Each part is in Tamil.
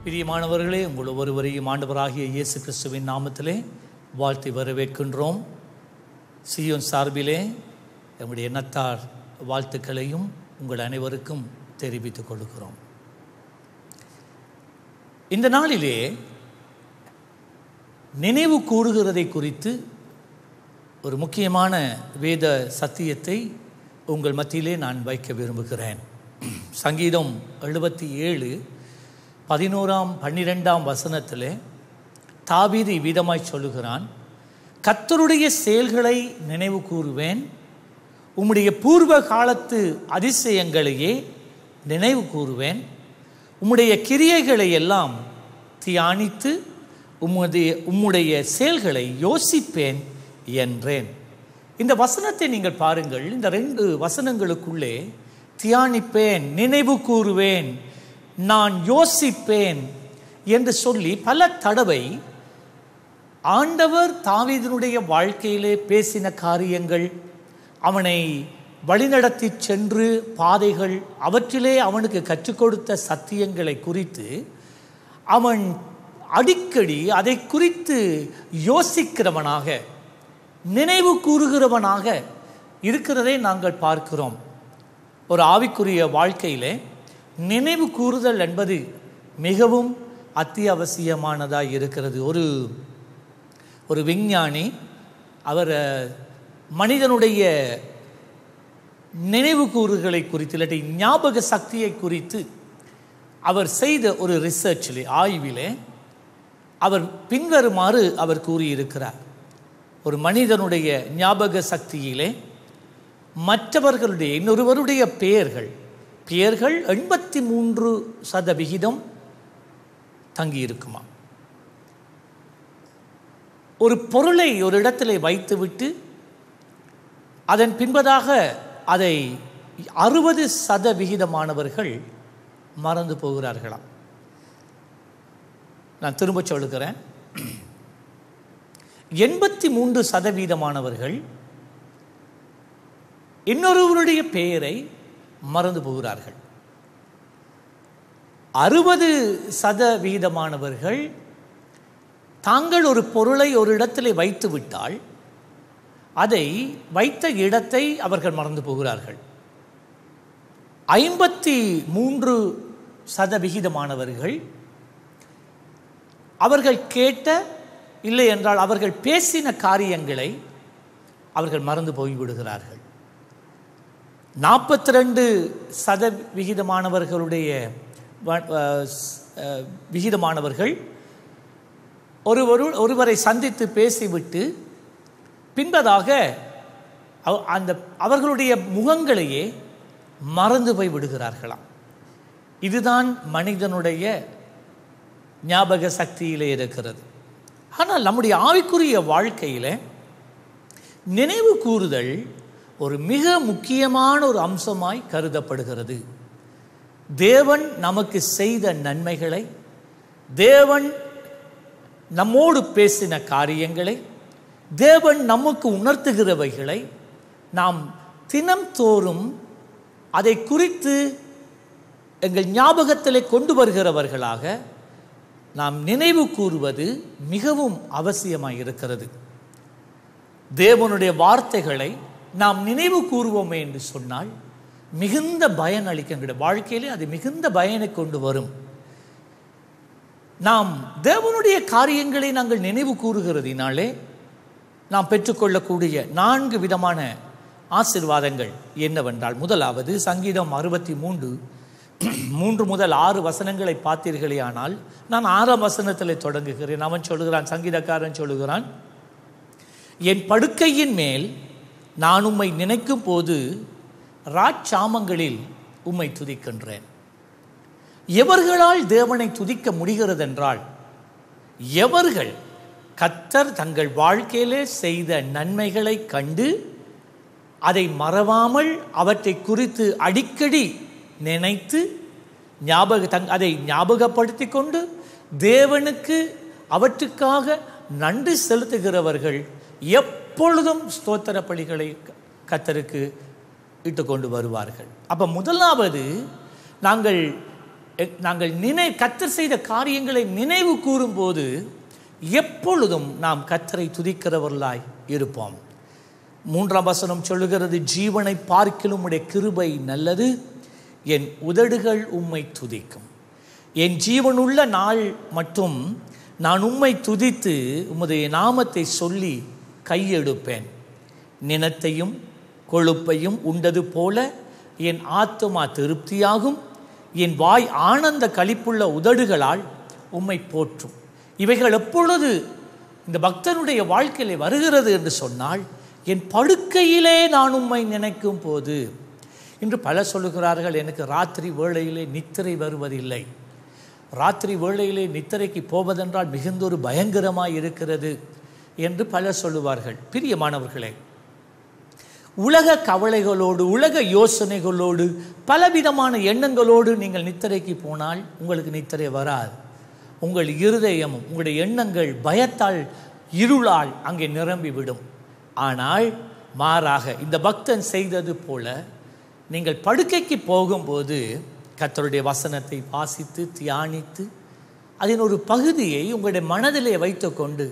பிரியமானவர்களே உங்கள் ஒவ்வொருவரையும் ஆண்டவராகிய இயேசு கிறிஸ்துவின் நாமத்திலே வாழ்த்தி வரவேற்கின்றோம் சியோன் சார்பிலே நம்முடைய எண்ணத்தார் வாழ்த்துக்களையும் உங்கள் அனைவருக்கும் தெரிவித்துக் கொள்கிறோம் இந்த நாளிலே நினைவு கூறுகிறதை குறித்து ஒரு முக்கியமான வேத சத்தியத்தை உங்கள் மத்தியிலே நான் வைக்க விரும்புகிறேன் சங்கீதம் எழுபத்தி ஏழு பதினோராம் பன்னிரெண்டாம் வசனத்திலே தாவீது விதமாய் சொல்லுகிறான் கத்தருடைய செயல்களை நினைவு கூறுவேன் உம்முடைய பூர்வ காலத்து அதிசயங்களையே நினைவு கூறுவேன் உம்முடைய கிரியைகளை எல்லாம் தியானித்து உம்முடைய உம்முடைய செயல்களை யோசிப்பேன் என்றேன் இந்த வசனத்தை நீங்கள் பாருங்கள் இந்த ரெண்டு வசனங்களுக்குள்ளே தியானிப்பேன் நினைவு கூறுவேன் நான் யோசிப்பேன் என்று சொல்லி பல தடவை ஆண்டவர் தாவீதனுடைய வாழ்க்கையிலே பேசின காரியங்கள் அவனை வழிநடத்தி சென்று பாதைகள் அவற்றிலே அவனுக்கு கற்றுக் கொடுத்த சத்தியங்களை குறித்து அவன் அடிக்கடி அதை குறித்து யோசிக்கிறவனாக நினைவு கூறுகிறவனாக இருக்கிறதை நாங்கள் பார்க்கிறோம் ஒரு ஆவிக்குரிய வாழ்க்கையிலே நினைவு கூறுதல் என்பது மிகவும் அத்தியாவசியமானதாக இருக்கிறது ஒரு ஒரு விஞ்ஞானி அவர் மனிதனுடைய நினைவு கூறுகளை குறித்து இல்லாட்டி ஞாபக சக்தியை குறித்து அவர் செய்த ஒரு ரிசர்ச்சிலே ஆய்விலே அவர் பின்வருமாறு அவர் கூறியிருக்கிறார் ஒரு மனிதனுடைய ஞாபக சக்தியிலே மற்றவர்களுடைய இன்னொருவருடைய பெயர்கள் பெயர்கள் எண்பத்தி மூன்று சதவிகிதம் தங்கியிருக்குமா ஒரு பொருளை ஒரு இடத்திலே வைத்துவிட்டு அதன் பின்பதாக அதை அறுபது சதவிகிதமானவர்கள் மறந்து போகிறார்களாம் நான் திரும்ப சொல்லுகிறேன் எண்பத்தி மூன்று சதவீதமானவர்கள் இன்னொருவருடைய பெயரை மறந்து போகிறார்கள் அறுபது சதவீதமானவர்கள் தாங்கள் ஒரு பொருளை ஒரு இடத்திலே வைத்து விட்டால் அதை வைத்த இடத்தை அவர்கள் மறந்து போகிறார்கள் ஐம்பத்தி மூன்று சதவிகிதமானவர்கள் அவர்கள் கேட்ட இல்லை என்றால் அவர்கள் பேசின காரியங்களை அவர்கள் மறந்து போய்விடுகிறார்கள் நாற்பத்தி ரெண்டு சதவிகிதமானவர்களுடைய விகிதமானவர்கள் ஒருவரு ஒருவரை சந்தித்து பேசிவிட்டு பின்பதாக அந்த அவர்களுடைய முகங்களையே மறந்து போய் விடுகிறார்களாம் இதுதான் மனிதனுடைய ஞாபக சக்தியிலே இருக்கிறது ஆனால் நம்முடைய ஆவிக்குரிய வாழ்க்கையில் நினைவு கூறுதல் ஒரு மிக முக்கியமான ஒரு அம்சமாய் கருதப்படுகிறது தேவன் நமக்கு செய்த நன்மைகளை தேவன் நம்மோடு பேசின காரியங்களை தேவன் நமக்கு உணர்த்துகிறவைகளை நாம் தினம் தோறும் அதை குறித்து எங்கள் ஞாபகத்தில் கொண்டு வருகிறவர்களாக நாம் நினைவு கூறுவது மிகவும் அவசியமாக இருக்கிறது தேவனுடைய வார்த்தைகளை நாம் நினைவு கூறுவோமே என்று சொன்னால் மிகுந்த பயன் அளிக்கின்ற வாழ்க்கையிலே அது மிகுந்த பயனை கொண்டு வரும் நாம் தேவனுடைய காரியங்களை நாங்கள் நினைவு கூறுகிறதினாலே நாம் பெற்றுக்கொள்ளக்கூடிய நான்கு விதமான ஆசிர்வாதங்கள் என்னவென்றால் முதலாவது சங்கீதம் அறுபத்தி மூன்று மூன்று முதல் ஆறு வசனங்களை பார்த்தீர்களே ஆனால் நான் ஆறாம் வசனத்தில் தொடங்குகிறேன் அவன் சொல்லுகிறான் சங்கீதக்காரன் சொல்லுகிறான் என் படுக்கையின் மேல் நான் உம்மை நினைக்கும் போது ராட்சாமங்களில் உம்மை துதிக்கின்றேன் எவர்களால் தேவனை துதிக்க முடிகிறதென்றால் எவர்கள் கத்தர் தங்கள் வாழ்க்கையிலே செய்த நன்மைகளை கண்டு அதை மறவாமல் அவற்றை குறித்து அடிக்கடி நினைத்து ஞாபக தங் அதை ஞாபகப்படுத்தி கொண்டு தேவனுக்கு அவற்றுக்காக நன்றி செலுத்துகிறவர்கள் எப்பொழுதும் ஸ்தோத்திர பலிகளை கத்தருக்கு இட்டு கொண்டு வருவார்கள் அப்போ முதலாவது நாங்கள் எ- நாங்கள் நினை கத்தர் செய்த காரியங்களை நினைவு கூறும்போது எப்பொழுதும் நாம் கத்தரை துதிக்கிறவர்களாய் இருப்போம் மூன்றாம் வசனம் சொல்லுகிறது ஜீவனை பார்க்கிலும் உடைய கிருபை நல்லது என் உதடுகள் உம்மை துதிக்கும் என் ஜீவனுள்ள நாள் மட்டும் நான் உம்மை துதித்து உம்முடைய நாமத்தை சொல்லி கையெடுப்பேன் நினத்தையும் கொழுப்பையும் உண்டது போல என் ஆத்துமா திருப்தியாகும் என் வாய் ஆனந்த களிப்புள்ள உதடுகளால் உம்மை போற்றும் இவைகள் எப்பொழுது இந்த பக்தனுடைய வாழ்க்கையிலே வருகிறது என்று சொன்னால் என் படுக்கையிலே நான் உம்மை நினைக்கும் போது இன்று பல சொல்லுகிறார்கள் எனக்கு ராத்திரி வேளையிலே நித்திரை வருவதில்லை ராத்திரி வேளையிலே நித்திரைக்கு போவதென்றால் மிகுந்த ஒரு பயங்கரமாய் இருக்கிறது என்று பலர் சொல்லுவார்கள் பிரியமானவர்களே உலக கவலைகளோடு உலக யோசனைகளோடு பலவிதமான எண்ணங்களோடு நீங்கள் நித்திரைக்கு போனால் உங்களுக்கு நித்திரை வராது உங்கள் இருதயமும் உங்களுடைய எண்ணங்கள் பயத்தால் இருளால் அங்கே நிரம்பிவிடும் ஆனால் மாறாக இந்த பக்தன் செய்தது போல நீங்கள் படுக்கைக்கு போகும்போது கர்த்தருடைய வசனத்தை வாசித்து தியானித்து அதன் ஒரு பகுதியை உங்களுடைய மனதிலே வைத்துக்கொண்டு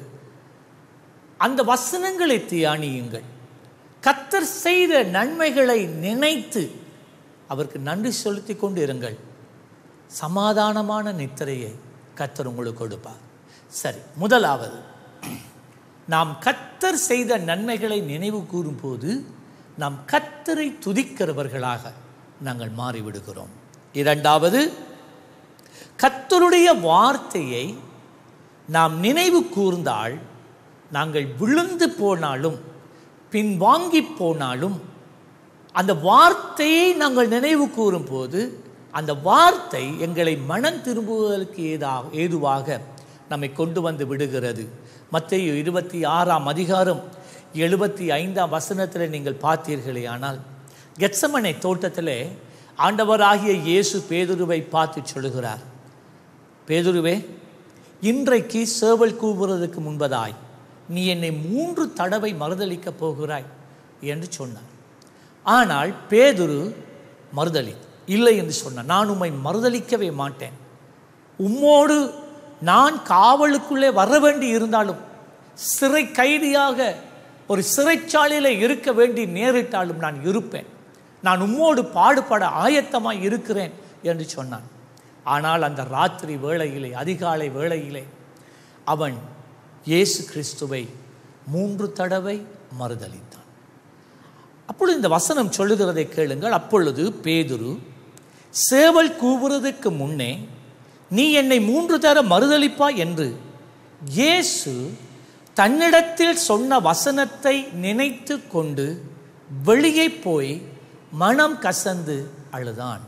அந்த வசனங்களை தியானியுங்கள் கத்தர் செய்த நன்மைகளை நினைத்து அவருக்கு நன்றி செலுத்தி கொண்டு இருங்கள் சமாதானமான நித்திரையை கத்தர் உங்களுக்கு கொடுப்பார் சரி முதலாவது நாம் கத்தர் செய்த நன்மைகளை நினைவு கூறும்போது நாம் கத்தரை துதிக்கிறவர்களாக நாங்கள் மாறிவிடுகிறோம் இரண்டாவது கத்தருடைய வார்த்தையை நாம் நினைவு கூர்ந்தால் நாங்கள் விழுந்து போனாலும் பின்வாங்கி போனாலும் அந்த வார்த்தையை நாங்கள் நினைவு கூறும்போது அந்த வார்த்தை எங்களை மனம் திரும்புவதற்கு ஏதாக ஏதுவாக நம்மை கொண்டு வந்து விடுகிறது மத்தேயு இருபத்தி ஆறாம் அதிகாரம் எழுபத்தி ஐந்தாம் வசனத்தில் நீங்கள் பார்த்தீர்களே ஆனால் கெட்சமனை தோட்டத்திலே ஆண்டவராகிய இயேசு பேதுருவை பார்த்து சொல்லுகிறார் பேதுருவே இன்றைக்கு சேவல் கூவுறதுக்கு முன்பதாய் நீ என்னை மூன்று தடவை மறுதளிக்கப் போகிறாய் என்று சொன்னார் ஆனால் பேதுரு மறுதளி இல்லை என்று சொன்னார் நான் உம்மை மறுதளிக்கவே மாட்டேன் உம்மோடு நான் காவலுக்குள்ளே வர வேண்டி இருந்தாலும் சிறை கைதியாக ஒரு சிறைச்சாலையில் இருக்க வேண்டி நேரிட்டாலும் நான் இருப்பேன் நான் உம்மோடு பாடுபட ஆயத்தமாய் இருக்கிறேன் என்று சொன்னான் ஆனால் அந்த ராத்திரி வேளையிலே அதிகாலை வேளையிலே அவன் இயேசு கிறிஸ்துவை மூன்று தடவை மறுதளித்தான் அப்பொழுது இந்த வசனம் சொல்லுகிறதை கேளுங்கள் அப்பொழுது பேதுரு சேவல் கூவுறதுக்கு முன்னே நீ என்னை மூன்று தர மறுதளிப்பா என்று இயேசு தன்னிடத்தில் சொன்ன வசனத்தை நினைத்து கொண்டு வெளியே போய் மனம் கசந்து அழுதான்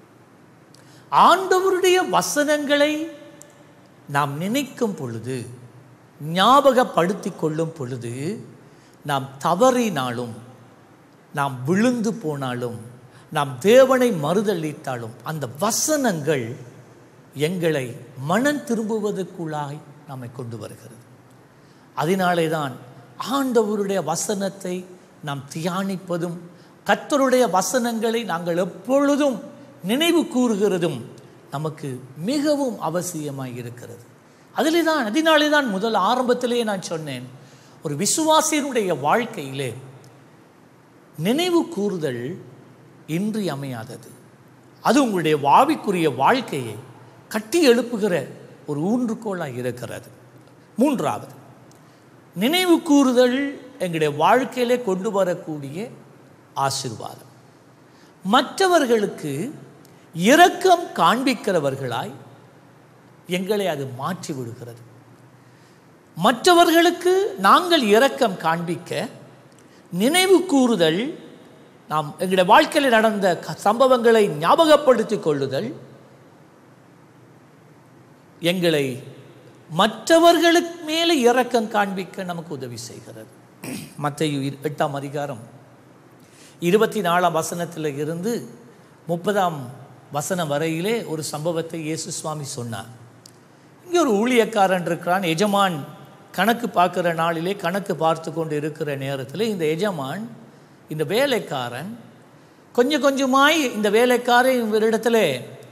ஆண்டவருடைய வசனங்களை நாம் நினைக்கும் பொழுது ஞாபகப்படுத்தி கொள்ளும் பொழுது நாம் தவறினாலும் நாம் விழுந்து போனாலும் நாம் தேவனை மறுதளித்தாலும் அந்த வசனங்கள் எங்களை மனம் திரும்புவதற்குள்ளாய் நம்மை கொண்டு வருகிறது அதனாலே தான் ஆண்டவருடைய வசனத்தை நாம் தியானிப்பதும் கர்த்தருடைய வசனங்களை நாங்கள் எப்பொழுதும் நினைவு கூறுகிறதும் நமக்கு மிகவும் அவசியமாய் இருக்கிறது அதிலே தான் அதனாலே தான் முதல் ஆரம்பத்திலே நான் சொன்னேன் ஒரு விசுவாசியனுடைய வாழ்க்கையிலே நினைவு கூறுதல் இன்றியமையாதது அது உங்களுடைய வாவிக்குரிய வாழ்க்கையை கட்டி எழுப்புகிற ஒரு ஊன்றுகோலாக இருக்கிறது மூன்றாவது நினைவு கூறுதல் எங்களுடைய வாழ்க்கையிலே கொண்டு வரக்கூடிய ஆசீர்வாதம் மற்றவர்களுக்கு இரக்கம் காண்பிக்கிறவர்களாய் எங்களை அது மாற்றி விடுகிறது மற்றவர்களுக்கு நாங்கள் இரக்கம் காண்பிக்க நினைவு கூறுதல் நாம் எங்களுடைய வாழ்க்கையில் நடந்த க- சம்பவங்களை ஞாபகப்படுத்திக் கொள்ளுதல் எங்களை மற்றவர்களுக்கு மேலே இரக்கம் காண்பிக்க நமக்கு உதவி செய்கிறது மத்திய எட்டாம் அதிகாரம் இருபத்தி நாலாம் வசனத்தில் இருந்து முப்பதாம் வசனம் வரையிலே ஒரு சம்பவத்தை இயேசு சுவாமி சொன்னார் இங்கே ஒரு ஊழியக்காரன் இருக்கிறான் எஜமான் கணக்கு பார்க்குற நாளிலே கணக்கு பார்த்து கொண்டு இருக்கிற நேரத்தில் இந்த எஜமான் இந்த வேலைக்காரன் கொஞ்சம் கொஞ்சமாய் இந்த வேலைக்காரன் இவரிடத்துல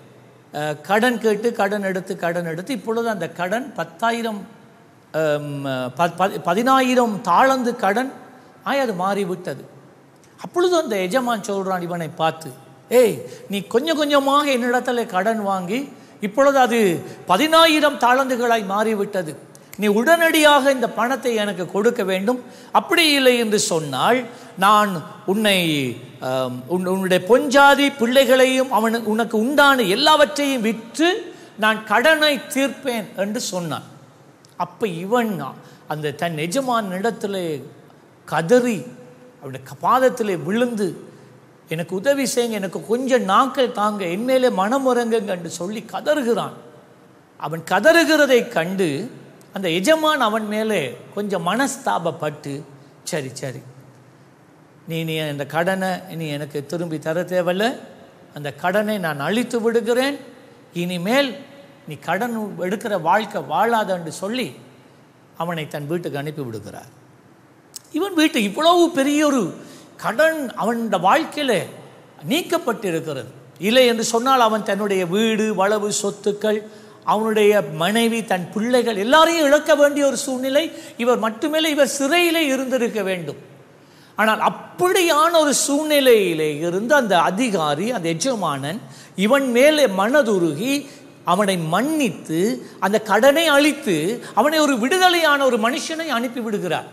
அஹ், கடன் கேட்டு கடன் எடுத்து கடன் எடுத்து இப்பொழுது அந்த கடன் பத்தாயிரம் அம், ப- ப- பதினாயிரம் தாளந்து கடன் ஆய் அது மாறிவிட்டது அப்பொழுது அந்த எஜமான் சொல்றான் இவனை பார்த்து ஏய் நீ கொஞ்சம் கொஞ்சமாக என்னிடத்துல கடன் வாங்கி இப்பொழுது அது பதினாயிரம் தாளந்துகளாய் மாறிவிட்டது நீ உடனடியாக இந்த பணத்தை எனக்கு கொடுக்க வேண்டும் அப்படி இல்லை என்று சொன்னால் நான் உன்னை ஆம், உன்- உன்னுடைய பொஞ்சாதி பிள்ளைகளையும் அவனு உனக்கு உண்டான எல்லாவற்றையும் விற்று நான் கடனை தீர்ப்பேன் என்று சொன்னான் அப்ப இவன் அந்த தன் எஜமான் இடத்துல கதறி அவருடைய பாதத்திலே விழுந்து எனக்கு உதவி செய்யுங்க எனக்கு கொஞ்சம் நாட்கள் தாங்க என் மேலே மனமுறங்குங்க என்று சொல்லி கதறுகிறான் அவன் கதறுகிறதை கண்டு அந்த எஜமான் அவன் மேலே கொஞ்சம் மனஸ்தாபப்பட்டு சரி சரி நீ நீ அந்த கடனை நீ எனக்கு திரும்பி தர தேவையில்ல அந்த கடனை நான் அழித்து விடுகிறேன் இனிமேல் நீ கடன் எடுக்கிற வாழ்க்கை வாழாத என்று சொல்லி அவனை தன் வீட்டுக்கு அனுப்பி விடுகிறார் இவன் வீட்டு இவ்வளவு பெரிய ஒரு கடன் அவன் வாழ்க்கையில் நீக்கப்பட்டிருக்கிறது இல்லை என்று சொன்னால் அவன் தன்னுடைய வீடு வளவு சொத்துக்கள் அவனுடைய மனைவி தன் பிள்ளைகள் எல்லாரையும் இழக்க வேண்டிய ஒரு சூழ்நிலை இவர் மட்டுமேல இவர் சிறையிலே இருந்திருக்க வேண்டும் ஆனால் அப்படியான ஒரு சூழ்நிலையிலே இருந்து அந்த அதிகாரி அந்த எஜமானன் இவன் மேலே மனதுருகி அவனை மன்னித்து அந்த கடனை அழித்து அவனை ஒரு விடுதலையான ஒரு மனுஷனை அனுப்பி விடுகிறார்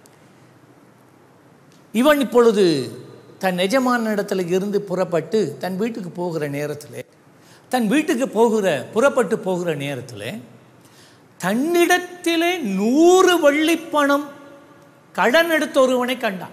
இவன் இப்பொழுது தன் எஜமான இடத்துல இருந்து புறப்பட்டு தன் வீட்டுக்கு போகிற நேரத்தில் தன் வீட்டுக்கு போகிற புறப்பட்டு போகிற நேரத்தில் தன்னிடத்திலே நூறு வள்ளிப்பணம் கடன் எடுத்த ஒருவனை கண்டான்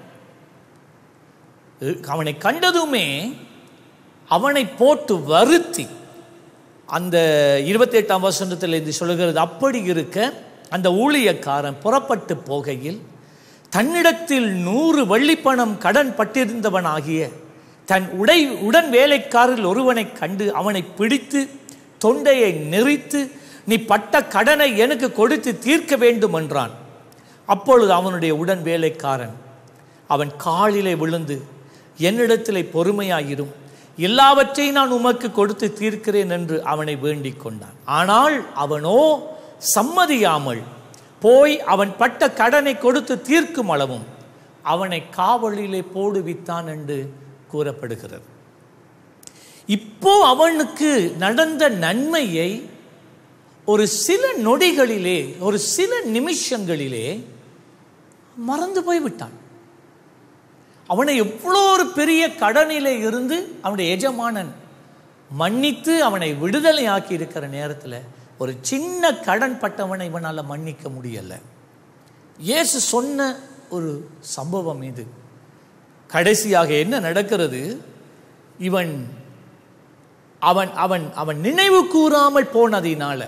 அவனை கண்டதுமே அவனை போட்டு வருத்தி அந்த இருபத்தி எட்டாம் வசனத்தில் இது சொல்லுகிறது அப்படி இருக்க அந்த ஊழியக்காரன் புறப்பட்டு போகையில் தன்னிடத்தில் நூறு வள்ளிப்பணம் கடன் பட்டிருந்தவனாகிய தன் உடை உடன் வேலைக்காரில் ஒருவனை கண்டு அவனை பிடித்து தொண்டையை நெறித்து நீ பட்ட கடனை எனக்கு கொடுத்து தீர்க்க வேண்டும் என்றான் அப்பொழுது அவனுடைய உடன் வேலைக்காரன் அவன் காலிலே விழுந்து என்னிடத்திலே பொறுமையாயிரும் எல்லாவற்றையும் நான் உமக்கு கொடுத்து தீர்க்கிறேன் என்று அவனை வேண்டிக் கொண்டான் ஆனால் அவனோ சம்மதியாமல் போய் அவன் பட்ட கடனை கொடுத்து தீர்க்கும் அளவும் அவனை காவலிலே போடுவித்தான் என்று கூறப்படுகிறது இப்போ அவனுக்கு நடந்த நன்மையை ஒரு சில நொடிகளிலே ஒரு சில நிமிஷங்களிலே மறந்து போய்விட்டான் அவனை எவ்வளோ ஒரு பெரிய கடனிலே இருந்து அவனுடைய எஜமானன் மன்னித்து அவனை விடுதலை ஆக்கி இருக்கிற நேரத்தில் ஒரு சின்ன கடன் பட்டவனை இவனால் மன்னிக்க முடியலை இயேசு சொன்ன ஒரு சம்பவம் இது கடைசியாக என்ன நடக்கிறது இவன் அவன் அவன் அவன் நினைவு கூறாமல் போனதினால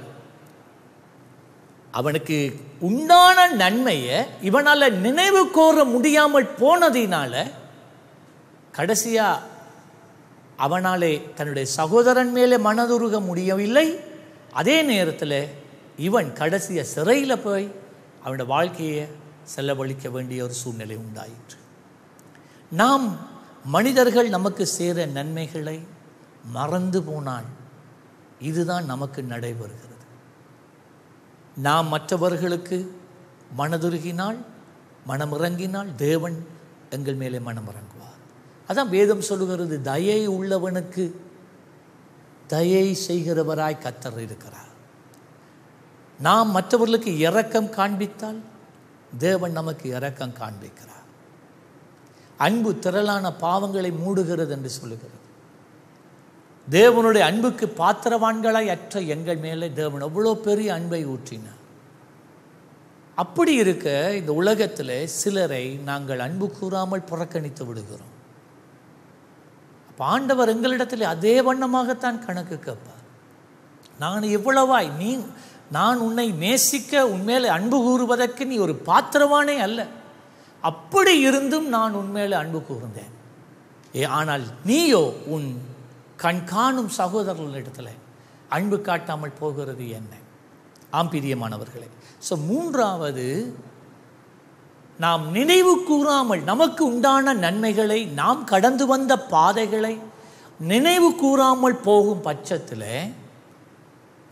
அவனுக்கு உண்டான நன்மையை இவனால் நினைவு கூற முடியாமல் போனதினால கடைசியா அவனாலே தன்னுடைய சகோதரன் மேலே மனதுருக முடியவில்லை அதே நேரத்தில் இவன் கடைசிய சிறையில் போய் அவனோட வாழ்க்கையை செலவழிக்க வேண்டிய ஒரு சூழ்நிலை உண்டாயிற்று நாம் மனிதர்கள் நமக்கு சேர நன்மைகளை மறந்து போனால் இதுதான் நமக்கு நடைபெறுகிறது நாம் மற்றவர்களுக்கு மனதுருகினால் மனமிறங்கினால் தேவன் எங்கள் மேலே மனமிறங்குவார் அதான் வேதம் சொல்லுகிறது தயை உள்ளவனுக்கு தயை செய்கிறவராய் கத்தர் இருக்கிறார் நாம் மற்றவர்களுக்கு இரக்கம் காண்பித்தால் தேவன் நமக்கு இரக்கம் காண்பிக்கிறார் அன்பு திரளான பாவங்களை மூடுகிறது என்று சொல்லுகிறது தேவனுடைய அன்புக்கு பாத்திரவான்களாய் அற்ற எங்கள் மேலே தேவன் அவ்வளோ பெரிய அன்பை ஊற்றினார் அப்படி இருக்க இந்த உலகத்தில் சிலரை நாங்கள் அன்பு கூறாமல் புறக்கணித்து விடுகிறோம் அப்ப ஆண்டவர் எங்களிடத்தில் அதே வண்ணமாகத்தான் கணக்கு கேட்பார் நான் எவ்வளவாய் நீ நான் உன்னை நேசிக்க உன்மேலே அன்பு கூறுவதற்கு நீ ஒரு பாத்திரவானே அல்ல அப்படி இருந்தும் நான் உன்மேலே அன்பு கூர்ந்தேன் ஏ ஆனால் நீயோ உன் கண் காணும் சகோதரர்களிடத்தில் அன்பு காட்டாமல் போகிறது என்ன ஆம் பிரியமானவர்களே ஸோ மூன்றாவது நாம் நினைவு கூறாமல் நமக்கு உண்டான நன்மைகளை நாம் கடந்து வந்த பாதைகளை நினைவு கூறாமல் போகும் பட்சத்தில்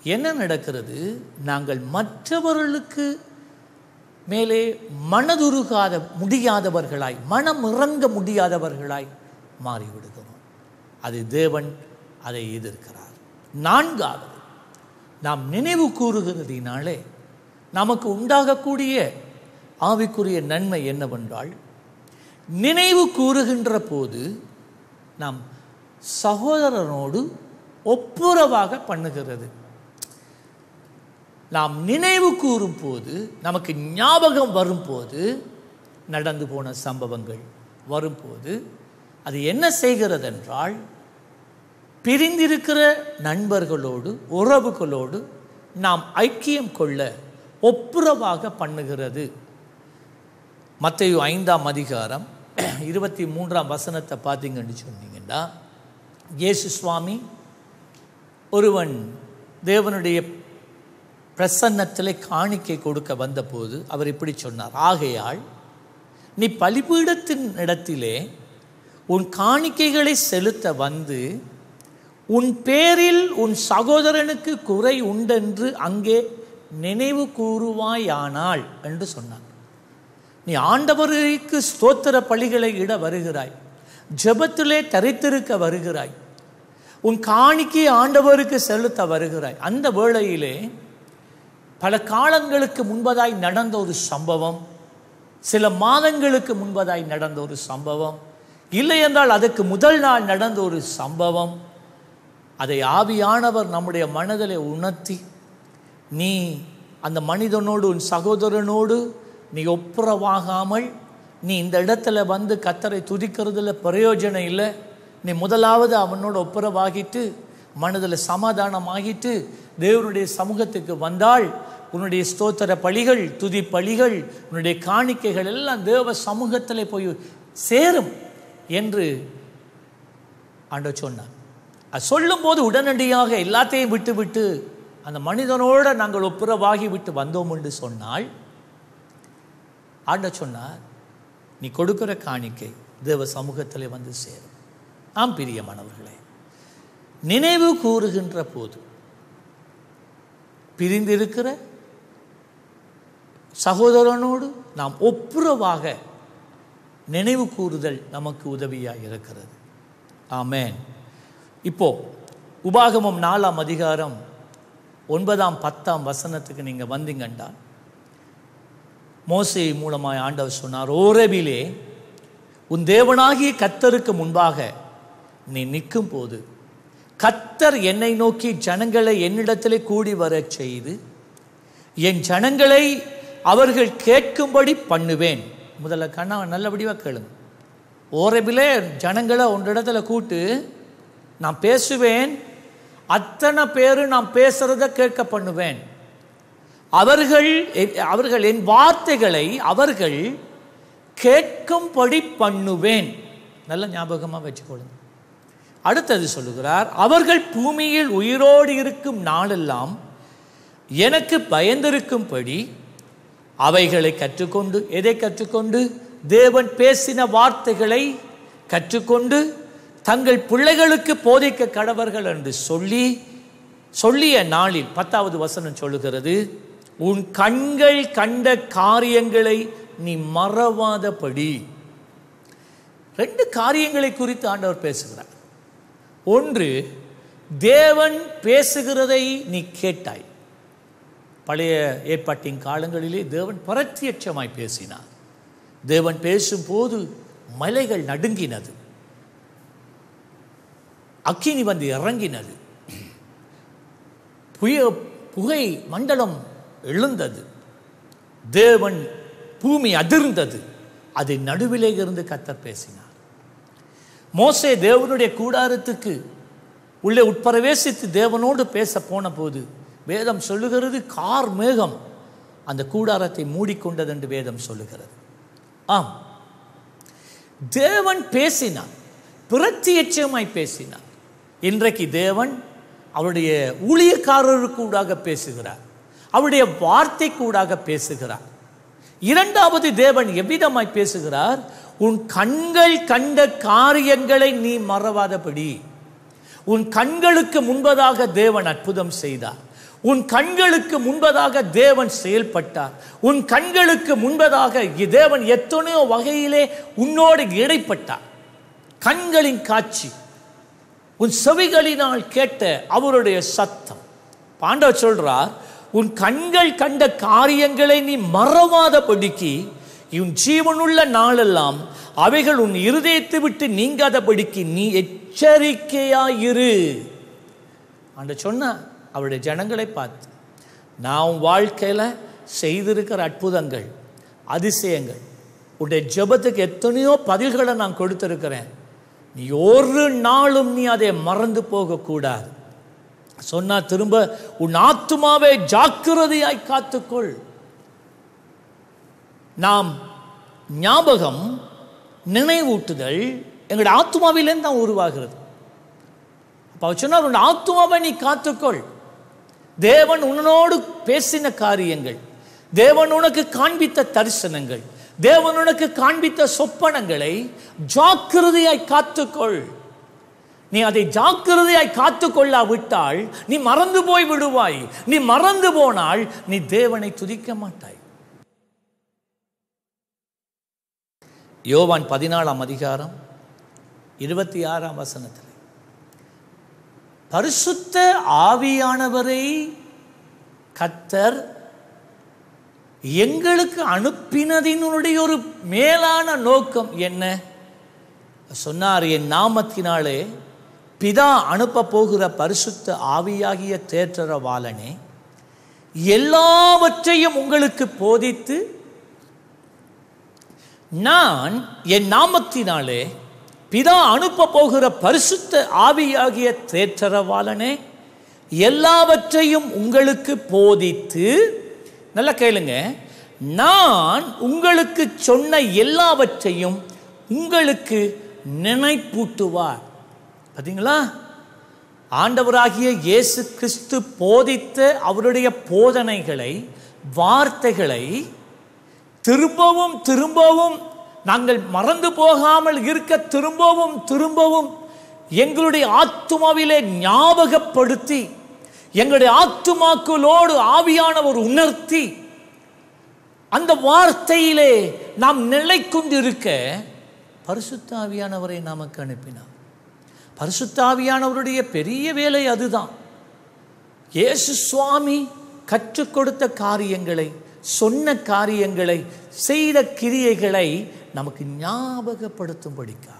என்ன நடக்கிறது நாங்கள் மற்றவர்களுக்கு மேலே மனதுருகாத முடியாதவர்களாய் மனம் இறங்க முடியாதவர்களாய் மாறிவிடுகிறோம் அது தேவன் அதை எதிர்க்கிறார் நான்காவது நாம் நினைவு கூறுகிறதினாலே நமக்கு உண்டாகக்கூடிய ஆவிக்குரிய நன்மை என்னவென்றால் நினைவு கூறுகின்ற போது நாம் சகோதரனோடு ஒப்புரவாக பண்ணுகிறது நாம் நினைவு கூறும் போது நமக்கு ஞாபகம் வரும்போது நடந்து போன சம்பவங்கள் வரும்போது அது என்ன செய்கிறது என்றால் பிரிந்திருக்கிற நண்பர்களோடு உறவுகளோடு நாம் ஐக்கியம் கொள்ள ஒப்புரவாக பண்ணுகிறது மத்தையு ஐந்தாம் அதிகாரம் இருபத்தி மூன்றாம் வசனத்தை பார்த்தீங்கன்னு சொன்னீங்கன்னா இயேசு சுவாமி ஒருவன் தேவனுடைய பிரசன்னத்திலே காணிக்கை கொடுக்க வந்தபோது அவர் இப்படி சொன்னார் ஆகையால் நீ பலிபீடத்தின் இடத்திலே உன் காணிக்கைகளை செலுத்த வந்து உன் பேரில் உன் சகோதரனுக்கு குறை உண்டென்று அங்கே நினைவு கூறுவாயானால் என்று சொன்னார் நீ ஆண்டவருக்கு ஸ்தோத்திர பலிகளை இட வருகிறாய் ஜெபத்திலே தரித்திருக்க வருகிறாய் உன் காணிக்கை ஆண்டவருக்கு செலுத்த வருகிறாய் அந்த வேளையிலே பல காலங்களுக்கு முன்பதாய் நடந்த ஒரு சம்பவம் சில மாதங்களுக்கு முன்பதாய் நடந்த ஒரு சம்பவம் இல்லை என்றால் அதுக்கு முதல் நாள் நடந்த ஒரு சம்பவம் அதை ஆவியானவர் நம்முடைய மனதிலே உணர்த்தி நீ அந்த மனிதனோடு உன் சகோதரனோடு நீ ஒப்புரவாகாமல் நீ இந்த இடத்துல வந்து கத்தரை துதிக்கிறதுல பிரயோஜனம் இல்லை நீ முதலாவது அவனோட ஒப்புரவாகிட்டு மனதில் சமாதானமாகிட்டு தேவனுடைய சமூகத்துக்கு வந்தால் உன்னுடைய ஸ்தோத்திர பலிகள் துதி பலிகள் உன்னுடைய காணிக்கைகள் எல்லாம் தேவ சமூகத்தில் போய் சேரும் என்று ஆண்டவர் சொன்னார் அது சொல்லும்போது உடனடியாக எல்லாத்தையும் விட்டு விட்டு அந்த மனிதனோட நாங்கள் ஒப்புரவாகி விட்டு வந்தோம் என்று சொன்னால் ஆண்டவர் சொன்னார் நீ கொடுக்கிற காணிக்கை தேவ சமூகத்தில் வந்து சேரும் ஆம் பிரியமானவர்களே நினைவு கூறுகின்ற போது பிரிந்திருக்கிற சகோதரனோடு நாம் ஒப்புரவாக நினைவு கூறுதல் நமக்கு உதவியாக இருக்கிறது ஆமேன் இப்போ உபாகமம் நாலாம் அதிகாரம் ஒன்பதாம் பத்தாம் வசனத்துக்கு நீங்கள் வந்தீங்கண்டா மோசை மூலமாய் ஆண்டவர் சொன்னார் ஓரபிலே உன் தேவனாகிய கத்தருக்கு முன்பாக நீ நிற்கும் போது கத்தர் என்னை நோக்கி ஜனங்களை என்னிடத்திலே கூடி வரச் செய்து என் ஜனங்களை அவர்கள் கேட்கும்படி பண்ணுவேன் முதல்ல கண்ணா நல்லபடியாக கேளுங்க ஓரபிலே ஜனங்களை ஒன்றிடத்துல கூட்டு நான் பேசுவேன் அத்தனை பேர் நான் பேசுறத கேட்க பண்ணுவேன் அவர்கள் அவர்கள் என் வார்த்தைகளை அவர்கள் கேட்கும்படி பண்ணுவேன் நல்ல ஞாபகமாக வச்சுக்கொள்ளுங்க அடுத்தது சொல்லுகிறார் அவர்கள் பூமியில் உயிரோடு இருக்கும் நாளெல்லாம் எனக்கு பயந்திருக்கும்படி அவைகளை கற்றுக்கொண்டு எதை கற்றுக்கொண்டு தேவன் பேசின வார்த்தைகளை கற்றுக்கொண்டு தங்கள் பிள்ளைகளுக்கு போதிக்க கடவர்கள் என்று சொல்லி சொல்லிய நாளில் பத்தாவது வசனம் சொல்லுகிறது உன் கண்கள் கண்ட காரியங்களை நீ மறவாதபடி ரெண்டு காரியங்களை குறித்து ஆண்டவர் பேசுகிறார் ஒன்று தேவன் பேசுகிறதை நீ கேட்டாய் பழைய ஏற்பாட்டின் காலங்களிலே தேவன் பரத்தியட்சமாய் பேசினார் தேவன் பேசும்போது மலைகள் நடுங்கினது அக்கினி வந்து இறங்கினது புய புகை மண்டலம் எழுந்தது தேவன் பூமி அதிர்ந்தது அது நடுவிலே இருந்து கத்தர் பேசினார் மோசே தேவனுடைய கூடாரத்துக்கு உள்ளே உட்பிரவேசித்து தேவனோடு பேச போன போது வேதம் சொல்லுகிறது கார் மேகம் அந்த கூடாரத்தை மூடிக்கொண்டது என்று வேதம் சொல்லுகிறது ஆம் தேவன் பேசினார் பிரத்தியட்சமாய் பேசினார் இன்றைக்கு தேவன் அவருடைய ஊழியக்காரருக்கு கூடாக பேசுகிறார் அவருடைய வார்த்தை கூடாக பேசுகிறார் இரண்டாவது தேவன் எவ்விதமாய் பேசுகிறார் உன் கண்கள் கண்ட காரியங்களை நீ மறவாதபடி உன் கண்களுக்கு முன்பதாக தேவன் அற்புதம் செய்தார் உன் கண்களுக்கு முன்பதாக தேவன் செயல்பட்டார் உன் கண்களுக்கு முன்பதாக தேவன் எத்தனையோ வகையிலே உன்னோடு இடைப்பட்டார் கண்களின் காட்சி உன் செவிகளினால் கேட்ட அவருடைய சத்தம் பாண்டவர் சொல்றார் உன் கண்கள் கண்ட காரியங்களை நீ மறவாதபடிக்கு உன் ஜீவனுள்ள நாளெல்லாம் அவைகள் உன் இருதயத்தை விட்டு நீங்காதபடிக்கு நீ எச்சரிக்கையாயிரு ஆண்டு சொன்ன அவருடைய ஜனங்களை பார்த்து நான் உன் வாழ்க்கையில் செய்திருக்கிற அற்புதங்கள் அதிசயங்கள் உன்னுடைய ஜெபத்துக்கு எத்தனையோ பதில்களை நான் கொடுத்திருக்கிறேன் நீ ஒரு நாளும் நீ அதை மறந்து போகக்கூடாது சொன்னா திரும்ப உன் ஆத்துமாவை ஜாக்கிரதையாய் காத்துக்கொள் நாம் ஞாபகம் நினைவூட்டுதல் எங்களுடைய ஆத்மாவிலேருந்து தான் உருவாகிறது அப்போ அவர் சொன்னார் உன் ஆத்மாவை நீ காத்துக்கொள் தேவன் உன்னோடு பேசின காரியங்கள் தேவன் உனக்கு காண்பித்த தரிசனங்கள் தேவன் உனக்கு காண்பித்த சொப்பனங்களை ஜாக்கிரதையாய் காத்துக்கொள் நீ அதை ஜாக்கிரதையாய் காத்துக்கொள்ளாவிட்டால் நீ மறந்து போய் விடுவாய் நீ மறந்து போனால் நீ தேவனை துதிக்க மாட்டாய் யோவான் பதினாலாம் அதிகாரம் இருபத்தி ஆறாம் வசனத்தில் பரிசுத்த ஆவியானவரை கத்தர் எங்களுக்கு அனுப்பினதினுடைய ஒரு மேலான நோக்கம் என்ன சொன்னார் என் நாமத்தினாலே பிதா அனுப்ப போகிற பரிசுத்த ஆவியாகிய தேற்றரவாளனே எல்லாவற்றையும் உங்களுக்கு போதித்து நான் என் நாமத்தினாலே பிதா அனுப்ப போகிற பரிசுத்த ஆவியாகிய தேற்றரவாளனே எல்லாவற்றையும் உங்களுக்கு போதித்து நல்லா கேளுங்க நான் உங்களுக்கு சொன்ன எல்லாவற்றையும் உங்களுக்கு நினைப்பூட்டுவார் பார்த்தீங்களா ஆண்டவராகிய இயேசு கிறிஸ்து போதித்த அவருடைய போதனைகளை வார்த்தைகளை திரும்பவும் திரும்பவும் நாங்கள் மறந்து போகாமல் இருக்க திரும்பவும் திரும்பவும் எங்களுடைய ஆத்துமாவிலே ஞாபகப்படுத்தி எங்களுடைய ஆத்துமாக்களோடு ஆவியானவர் உணர்த்தி அந்த வார்த்தையிலே நாம் நிலை கொண்டிருக்க பரிசுத்த ஆவியானவரை நமக்கு அனுப்பினார் பரிசுத்த ஆவியானவருடைய பெரிய வேலை அதுதான் இயேசு சுவாமி கற்றுக் கொடுத்த காரியங்களை சொன்ன காரியங்களை செய்த கிரியைகளை நமக்கு ஞாபகப்படுத்தும்படிக்காக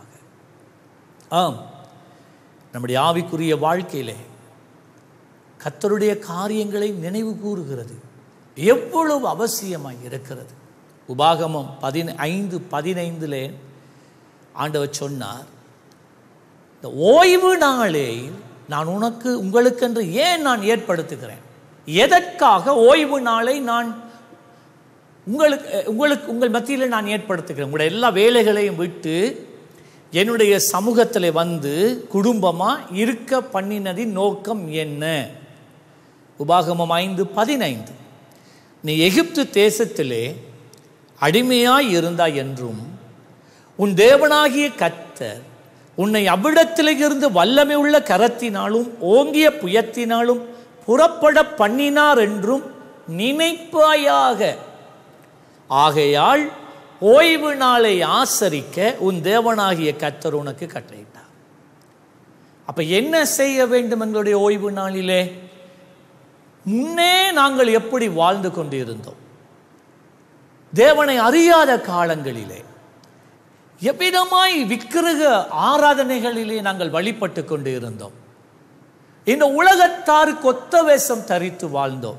ஆம் நம்முடைய ஆவிக்குரிய வாழ்க்கையிலே கத்தருடைய காரியங்களை நினைவு கூறுகிறது எவ்வளவு அவசியமாய் இருக்கிறது உபாகமம் பதின ஐந்து பதினைந்திலே ஆண்டவர் சொன்னார் இந்த ஓய்வு நாளே நான் உனக்கு உங்களுக்கென்று ஏன் நான் ஏற்படுத்துகிறேன் எதற்காக ஓய்வு நாளை நான் உங்களுக்கு உங்களுக்கு உங்கள் மத்தியில் நான் ஏற்படுத்துகிறேன் உங்களுடைய எல்லா வேலைகளையும் விட்டு என்னுடைய சமூகத்தில் வந்து குடும்பமாக இருக்க பண்ணினதின் நோக்கம் என்ன உபாகமம் ஐந்து பதினைந்து நீ எகிப்து தேசத்திலே அடிமையாய் இருந்தாய் என்றும் உன் தேவனாகிய கத்தர் உன்னை அவ்விடத்திலிருந்து வல்லமை உள்ள கரத்தினாலும் ஓங்கிய புயத்தினாலும் புறப்பட பண்ணினார் என்றும் நினைப்பாயாக ஆகையால் ஓய்வு நாளை ஆசரிக்க உன் தேவனாகிய கத்தர் உனக்கு கட்டளையிட்டார் அப்ப என்ன செய்ய வேண்டும் எங்களுடைய ஓய்வு நாளிலே முன்னே நாங்கள் எப்படி வாழ்ந்து கொண்டிருந்தோம் தேவனை அறியாத காலங்களிலே எவ்விதமாய் விக்கிரக ஆராதனைகளிலே நாங்கள் வழிபட்டு கொண்டு இருந்தோம் இந்த உலகத்தாருக்கு ஒத்த வேஷம் தரித்து வாழ்ந்தோம்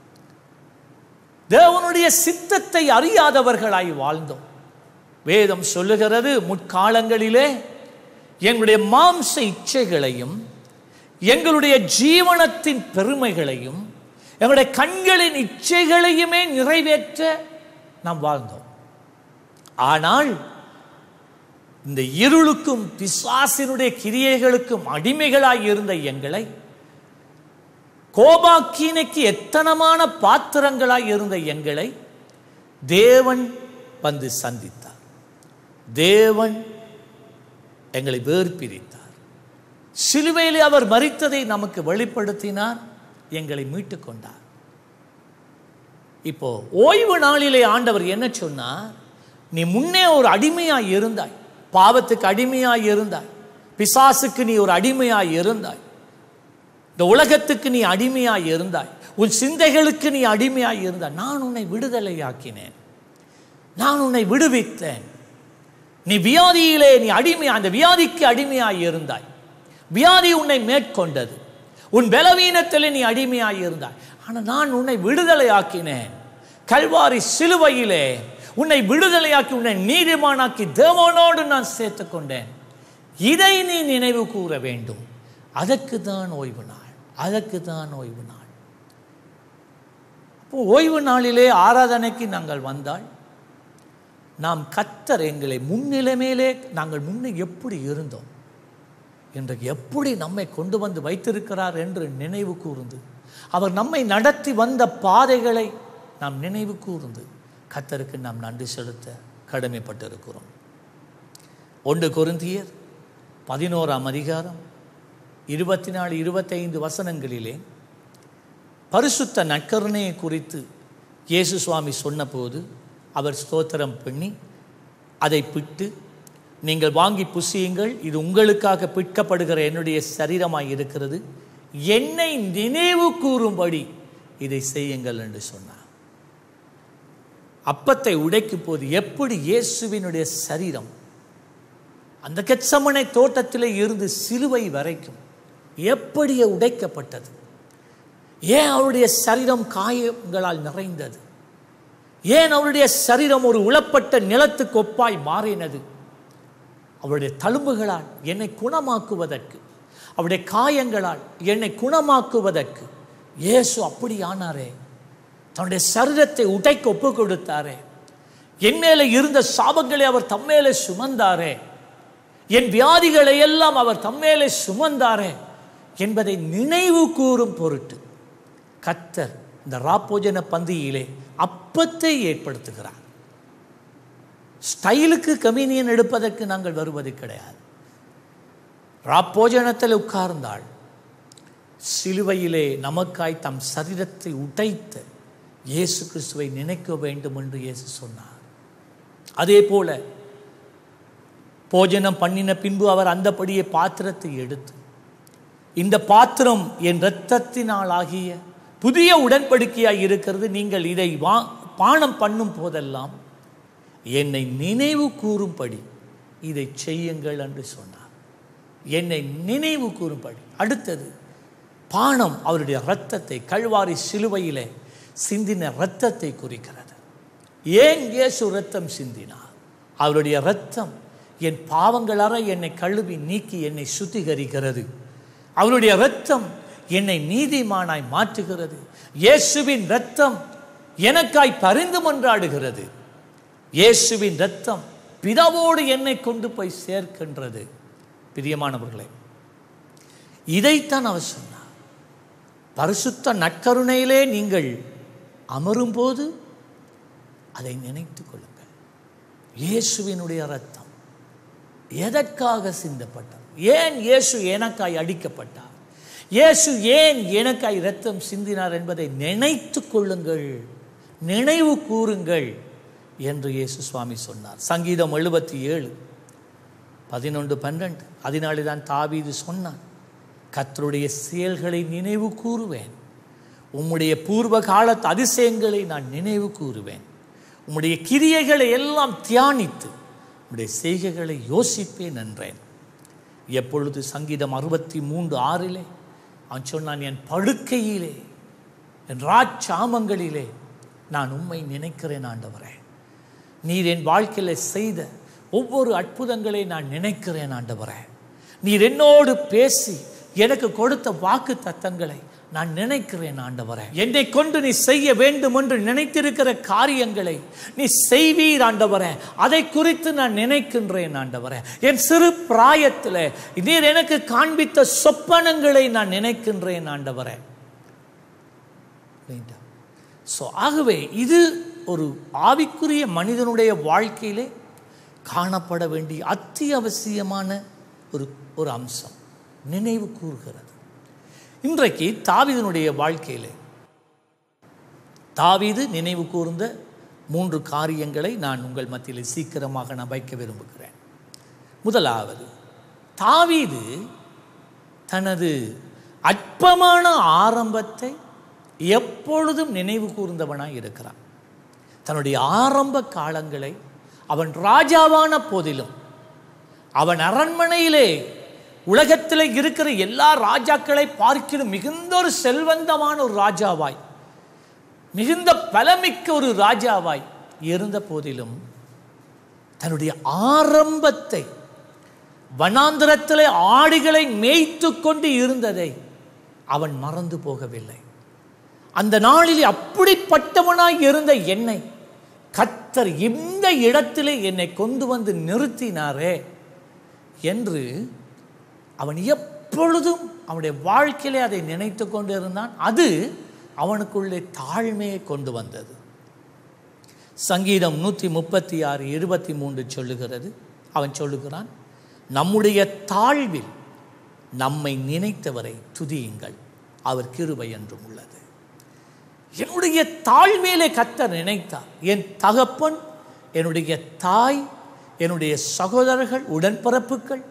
தேவனுடைய சித்தத்தை அறியாதவர்களாய் வாழ்ந்தோம் வேதம் சொல்லுகிறது முற்காலங்களிலே எங்களுடைய மாம்ச இச்சைகளையும் எங்களுடைய ஜீவனத்தின் பெருமைகளையும் எங்களுடைய கண்களின் இச்சைகளையுமே நிறைவேற்ற நாம் வாழ்ந்தோம் ஆனால் இந்த இருளுக்கும் பிசாசினுடைய கிரியைகளுக்கும் அடிமைகளாய் இருந்த எங்களை கோபாக்கீனைக்கு எத்தனமான பாத்திரங்களாய் இருந்த எங்களை தேவன் வந்து சந்தித்தார் தேவன் எங்களை வேறு பிரித்தார் சிலுவையிலே அவர் மறித்ததை நமக்கு வெளிப்படுத்தினார் எங்களை மீட்டு கொண்டார் இப்போ ஓய்வு நாளிலே ஆண்டவர் என்ன சொன்னார் நீ முன்னே ஒரு அடிமையாய் இருந்தாய் பாவத்துக்கு அடிமையாய் இருந்தாய் பிசாசுக்கு நீ ஒரு அடிமையாய் இருந்தாய் இந்த உலகத்துக்கு நீ அடிமையாய் இருந்தாய் உன் சிந்தைகளுக்கு நீ அடிமையாய் இருந்தாய் நான் உன்னை விடுதலையாக்கினேன் நான் உன்னை விடுவித்தேன் நீ வியாதியிலே நீ அடிமை அந்த வியாதிக்கு அடிமையாய் இருந்தாய் வியாதி உன்னை மேற்கொண்டது உன் பலவீனத்திலே நீ அடிமையாய் இருந்தாய் ஆனால் நான் உன்னை விடுதலையாக்கினேன் கல்வாரி சிலுவையிலே உன்னை விடுதலையாக்கி உன்னை நீதிமானாக்கி தேவனோடு நான் சேர்த்து கொண்டேன் இதை நீ நினைவு கூற வேண்டும் அதற்கு தான் ஓய்வு நாள் அதற்கு தான் ஓய்வு நாள் அப்போ ஓய்வு நாளிலே ஆராதனைக்கு நாங்கள் வந்தால் நாம் கத்தர் எங்களை முன்னிலைமையிலே நாங்கள் முன்னே எப்படி இருந்தோம் இன்றைக்கு எப்படி நம்மை கொண்டு வந்து வைத்திருக்கிறார் என்று நினைவு கூர்ந்து அவர் நம்மை நடத்தி வந்த பாதைகளை நாம் நினைவு கூர்ந்து கத்தருக்கு நாம் நன்றி செலுத்த கடமைப்பட்டிருக்கிறோம் ஒன்று கொருந்தியர் பதினோராம் அதிகாரம் இருபத்தி நாலு இருபத்தைந்து வசனங்களிலே பரிசுத்த நற்கருணையை குறித்து இயேசு சுவாமி சொன்னபோது அவர் ஸ்தோத்திரம் பண்ணி அதை பிட்டு நீங்கள் வாங்கி புசியுங்கள் இது உங்களுக்காக பிற்கப்படுகிற என்னுடைய சரீரமாய் இருக்கிறது என்னை நினைவு கூறும்படி இதை செய்யுங்கள் என்று சொன்னார் அப்பத்தை உடைக்கும் போது எப்படி இயேசுவினுடைய சரீரம் அந்த கெச்சமனை தோட்டத்திலே இருந்து சிலுவை வரைக்கும் எப்படி உடைக்கப்பட்டது ஏன் அவருடைய சரீரம் காயங்களால் நிறைந்தது ஏன் அவருடைய சரீரம் ஒரு உளப்பட்ட நிலத்துக்கு ஒப்பாய் மாறினது அவருடைய தழும்புகளால் என்னை குணமாக்குவதற்கு அவருடைய காயங்களால் என்னை குணமாக்குவதற்கு இயேசு அப்படி ஆனாரே தன்னுடைய சரீரத்தை உடைக்க ஒப்பு கொடுத்தாரே என் மேலே இருந்த சாபங்களை அவர் தம்மேலே சுமந்தாரே என் வியாதிகளை எல்லாம் அவர் தம்மேலே சுமந்தாரே என்பதை நினைவு கூறும் பொருட்டு கத்தர் இந்த ராப்போஜன பந்தியிலே அப்பத்தை ஏற்படுத்துகிறார் ஸ்டைலுக்கு கம்யூனியன் எடுப்பதற்கு நாங்கள் வருவது கிடையாது ராப்போஜனத்தில் உட்கார்ந்தாள் சிலுவையிலே நமக்காய் தம் சரீரத்தை உடைத்த இயேசு கிறிஸ்துவை நினைக்க வேண்டும் என்று இயேசு சொன்னார் அதே போல போஜனம் பண்ணின பின்பு அவர் அந்தபடியே பாத்திரத்தை எடுத்து இந்த பாத்திரம் என் இரத்தத்தினால் ஆகிய புதிய உடன்படிக்கையாய் இருக்கிறது நீங்கள் இதை வா பானம் பண்ணும் போதெல்லாம் என்னை நினைவு கூறும்படி இதை செய்யுங்கள் என்று சொன்னார் என்னை நினைவு கூறும்படி அடுத்தது பானம் அவருடைய இரத்தத்தை கல்வாரி சிலுவையிலே சிந்தின இரத்தத்தை குறிக்கிறது ஏன் இயேசு இரத்தம் சிந்தினார் அவருடைய இரத்தம் என் பாவங்களற என்னை கழுவி நீக்கி என்னை சுத்திகரிக்கிறது அவருடைய இரத்தம் என்னை நீதிமானாய் மாற்றுகிறது இயேசுவின் இரத்தம் எனக்காய் பரிந்து மன்றாடுகிறது இயேசுவின் இரத்தம் பிதாவோடு என்னை கொண்டு போய் சேர்க்கின்றது பிரியமானவர்களே இதைத்தான் அவர் சொன்னார் பரிசுத்த நற்கருணையிலே நீங்கள் அமரும்போது அதை நினைத்து கொள்ளுங்கள் இயேசுவினுடைய ரத்தம் எதற்காக சிந்தப்பட்டார் ஏன் இயேசு எனக்காய் அடிக்கப்பட்டார் இயேசு ஏன் எனக்காய் இரத்தம் சிந்தினார் என்பதை நினைத்து கொள்ளுங்கள் நினைவு கூறுங்கள் என்று இயேசு சுவாமி சொன்னார் சங்கீதம் எழுபத்தி ஏழு பதினொன்று பன்னெண்டு அதனாலே தான் தாவீது சொன்னான் கத்தருடைய செயல்களை நினைவு கூறுவேன் உம்முடைய பூர்வ காலத்து அதிசயங்களை நான் நினைவு கூறுவேன் உம்முடைய கிரியைகளை எல்லாம் தியானித்து உம்முடைய செய்கைகளை யோசிப்பேன் என்றேன் எப்பொழுது சங்கீதம் அறுபத்தி மூன்று ஆறிலே அவன் சொன்னான் என் படுக்கையிலே என் ராச்சாமங்களிலே நான் உம்மை நினைக்கிறேன் ஆண்டவரே நீர் என் வாழ்க்கையில் செய்த ஒவ்வொரு அற்புதங்களை நான் நினைக்கிறேன் ஆண்டவரே நீர் என்னோடு பேசி எனக்கு கொடுத்த வாக்கு தத்தங்களை நான் நினைக்கிறேன் ஆண்டவரே என்னை கொண்டு நீ செய்ய வேண்டும் என்று நினைத்திருக்கிற காரியங்களை நீ செய்வீர் ஆண்டவரே அதை குறித்து நான் நினைக்கின்றேன் ஆண்டவரே என் சிறு பிராயத்தில் நீர் எனக்கு காண்பித்த சொப்பனங்களை நான் நினைக்கின்றேன் ஆண்டவரே ஸோ ஆகவே இது ஒரு ஆவிக்குரிய மனிதனுடைய வாழ்க்கையிலே காணப்பட வேண்டிய அத்தியாவசியமான ஒரு ஒரு அம்சம் நினைவு கூறுகிறது இன்றைக்கு தாவீதினுடைய வாழ்க்கையிலே தாவீது நினைவு கூர்ந்த மூன்று காரியங்களை நான் உங்கள் மத்தியில் சீக்கிரமாக நான் வைக்க விரும்புகிறேன் முதலாவது தாவீது தனது அற்பமான ஆரம்பத்தை எப்பொழுதும் நினைவு கூர்ந்தவனாய் இருக்கிறான் தன்னுடைய ஆரம்ப காலங்களை அவன் ராஜாவான போதிலும் அவன் அரண்மனையிலே உலகத்தில் இருக்கிற எல்லா ராஜாக்களை பார்க்கிலும் மிகுந்த ஒரு செல்வந்தமான ஒரு ராஜாவாய் மிகுந்த பலமிக்க ஒரு ராஜாவாய் இருந்த போதிலும் தன்னுடைய ஆரம்பத்தை வனாந்திரத்திலே ஆடுகளை மேய்த்து கொண்டு இருந்ததை அவன் மறந்து போகவில்லை அந்த நாளில் அப்படிப்பட்டவனாய் இருந்த என்னை கத்தர் இந்த இடத்திலே என்னை கொண்டு வந்து நிறுத்தினாரே என்று அவன் எப்பொழுதும் அவனுடைய வாழ்க்கையிலே அதை நினைத்து கொண்டு இருந்தான் அது அவனுக்குள்ளே தாழ்மையை கொண்டு வந்தது சங்கீதம் நூற்றி முப்பத்தி ஆறு இருபத்தி மூன்று சொல்லுகிறது அவன் சொல்லுகிறான் நம்முடைய தாழ்வில் நம்மை நினைத்தவரை துதியுங்கள் அவர் கிருபை என்றும் உள்ளது என்னுடைய தாழ்மையிலே கத்தர் நினைத்தார் என் தகப்பன் என்னுடைய தாய் என்னுடைய சகோதரர்கள் உடன்பிறப்புகள்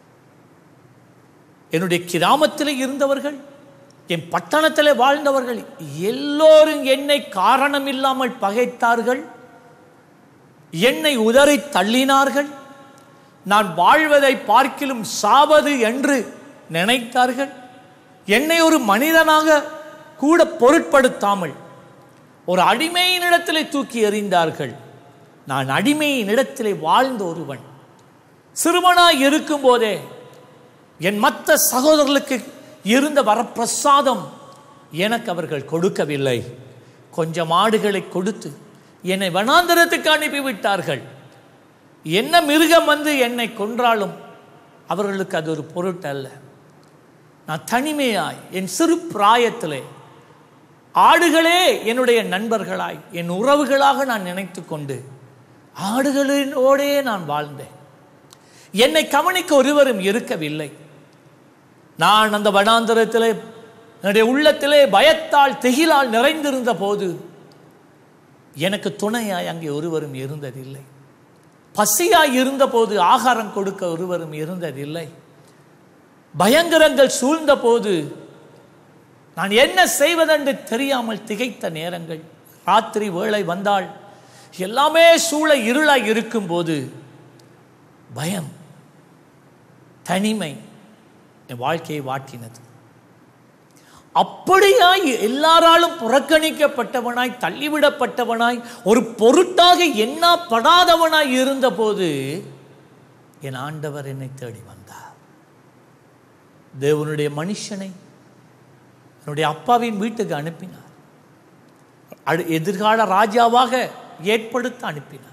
என்னுடைய கிராமத்தில் இருந்தவர்கள் என் பட்டணத்தில் வாழ்ந்தவர்கள் எல்லோரும் என்னை காரணம் இல்லாமல் பகைத்தார்கள் என்னை உதறி தள்ளினார்கள் நான் வாழ்வதை பார்க்கிலும் சாவது என்று நினைத்தார்கள் என்னை ஒரு மனிதனாக கூட பொருட்படுத்தாமல் ஒரு அடிமையின் இடத்திலே தூக்கி எறிந்தார்கள் நான் அடிமையின் இடத்திலே வாழ்ந்த ஒருவன் சிறுவனாய் இருக்கும்போதே என் மற்ற சகோதரர்களுக்கு இருந்த வரப்பிரசாதம் எனக்கு அவர்கள் கொடுக்கவில்லை கொஞ்சம் ஆடுகளை கொடுத்து என்னை வனாந்தரத்துக்கு அனுப்பிவிட்டார்கள் என்ன மிருகம் வந்து என்னை கொன்றாலும் அவர்களுக்கு அது ஒரு பொருட்டல்ல நான் தனிமையாய் என் சிறு பிராயத்திலே ஆடுகளே என்னுடைய நண்பர்களாய் என் உறவுகளாக நான் நினைத்து கொண்டு ஆடுகளினோடே நான் வாழ்ந்தேன் என்னை கவனிக்க ஒருவரும் இருக்கவில்லை நான் அந்த வனாந்தரத்திலே என்னுடைய உள்ளத்திலே பயத்தால் திகிலால் நிறைந்திருந்த போது எனக்கு துணையாய் அங்கே ஒருவரும் இருந்ததில்லை பசியாய் இருந்தபோது ஆகாரம் கொடுக்க ஒருவரும் இருந்ததில்லை பயங்கரங்கள் சூழ்ந்த போது நான் என்ன செய்வதென்று தெரியாமல் திகைத்த நேரங்கள் ராத்திரி வேளை வந்தால் எல்லாமே சூழ இருளாய் இருக்கும்போது பயம் தனிமை என் வாழ்க்கையை வாட்டினது அப்படியாய் எல்லாராலும் புறக்கணிக்கப்பட்டவனாய் தள்ளிவிடப்பட்டவனாய் ஒரு பொருட்டாக எண்ணப்படாதவனாய் இருந்தபோது என் ஆண்டவர் என்னை தேடி வந்தார் தேவனுடைய மனுஷனை என்னுடைய அப்பாவின் வீட்டுக்கு அனுப்பினார் அடு எதிர்கால ராஜாவாக ஏற்படுத்த அனுப்பினார்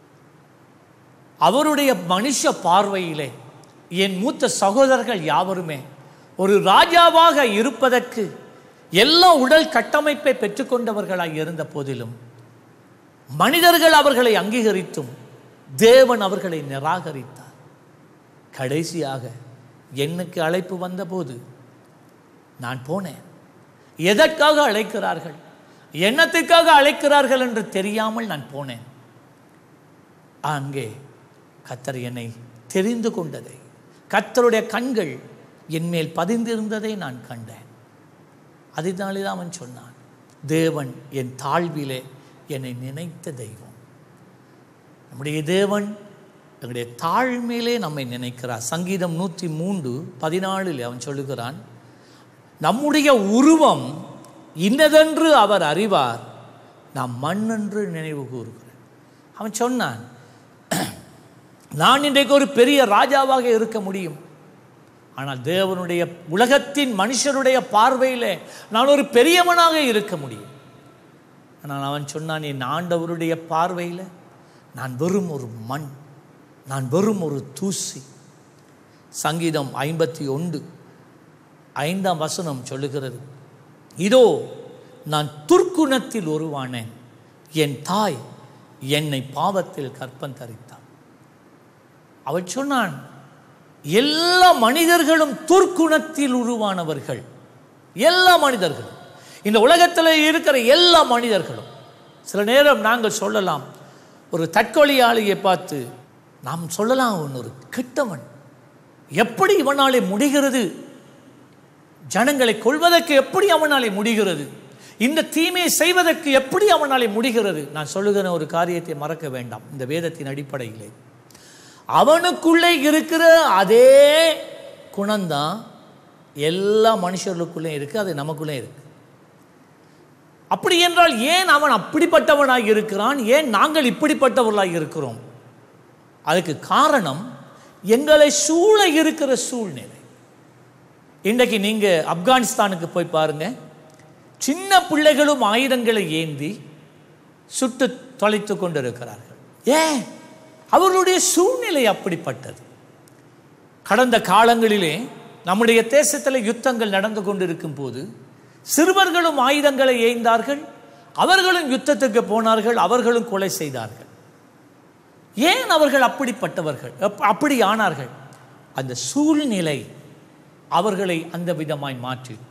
அவருடைய மனுஷ பார்வையிலே என் மூத்த சகோதரர்கள் யாவருமே ஒரு ராஜாவாக இருப்பதற்கு எல்லா உடல் கட்டமைப்பை பெற்றுக்கொண்டவர்களாய் இருந்த போதிலும் மனிதர்கள் அவர்களை அங்கீகரித்தும் தேவன் அவர்களை நிராகரித்தார் கடைசியாக என்னுக்கு அழைப்பு வந்தபோது நான் போனேன் எதற்காக அழைக்கிறார்கள் என்னத்துக்காக அழைக்கிறார்கள் என்று தெரியாமல் நான் போனேன் அங்கே கத்தர் என்னை தெரிந்து கொண்டதை கத்தருடைய கண்கள் என்மேல் பதிந்திருந்ததை நான் கண்டேன் அதனாலே தான் அவன் சொன்னான் தேவன் என் தாழ்விலே என்னை நினைத்த தெய்வம் நம்முடைய தேவன் எங்களுடைய தாழ்மையிலே நம்மை நினைக்கிறார் சங்கீதம் நூற்றி மூன்று பதினாலில் அவன் சொல்லுகிறான் நம்முடைய உருவம் இன்னதென்று அவர் அறிவார் நாம் மண்ணென்று நினைவு கூறுகிறேன் அவன் சொன்னான் நான் இன்றைக்கு ஒரு பெரிய ராஜாவாக இருக்க முடியும் ஆனால் தேவனுடைய உலகத்தின் மனுஷருடைய பார்வையில் நான் ஒரு பெரியவனாக இருக்க முடியும் ஆனால் அவன் சொன்னான் என் ஆண்டவருடைய பார்வையில் நான் வெறும் ஒரு மண் நான் வெறும் ஒரு தூசி சங்கீதம் ஐம்பத்தி ஒன்று ஐந்தாம் வசனம் சொல்லுகிறது இதோ நான் துர்க்குணத்தில் உருவானேன் என் தாய் என்னை பாவத்தில் கற்பம் தரித்தான் அவள் சொன்னான் எல்லா மனிதர்களும் துர்க்குணத்தில் உருவானவர்கள் எல்லா மனிதர்களும் இந்த உலகத்தில் இருக்கிற எல்லா மனிதர்களும் சில நேரம் நாங்கள் சொல்லலாம் ஒரு தற்கொலையாளியை பார்த்து நாம் சொல்லலாம் அவன் ஒரு கெட்டவன் எப்படி இவனாலே முடிகிறது ஜனங்களை கொள்வதற்கு எப்படி அவனாலே முடிகிறது இந்த தீமையை செய்வதற்கு எப்படி அவனாலே முடிகிறது நான் சொல்லுகிற ஒரு காரியத்தை மறக்க வேண்டாம் இந்த வேதத்தின் அடிப்படையிலே அவனுக்குள்ளே இருக்கிற அதே குணம்தான் எல்லா மனுஷர்களுக்குள்ளே இருக்கு அது நமக்குள்ளே இருக்கு அப்படி என்றால் ஏன் அவன் அப்படிப்பட்டவனாய் இருக்கிறான் ஏன் நாங்கள் இப்படிப்பட்டவர்களாய் இருக்கிறோம் அதுக்கு காரணம் எங்களை சூழ இருக்கிற சூழ்நிலை இன்றைக்கு நீங்க ஆப்கானிஸ்தானுக்கு போய் பாருங்க சின்ன பிள்ளைகளும் ஆயுதங்களை ஏந்தி சுட்டு தொலைத்து கொண்டிருக்கிறார்கள் ஏன் அவர்களுடைய சூழ்நிலை அப்படிப்பட்டது கடந்த காலங்களிலே நம்முடைய தேசத்தில் யுத்தங்கள் நடந்து கொண்டிருக்கும் போது சிறுவர்களும் ஆயுதங்களை ஏய்ந்தார்கள் அவர்களும் யுத்தத்துக்கு போனார்கள் அவர்களும் கொலை செய்தார்கள் ஏன் அவர்கள் அப்படிப்பட்டவர்கள் அப்- அப்படி ஆனார்கள் அந்த சூழ்நிலை அவர்களை அந்த விதமாய் மாற்றிற்று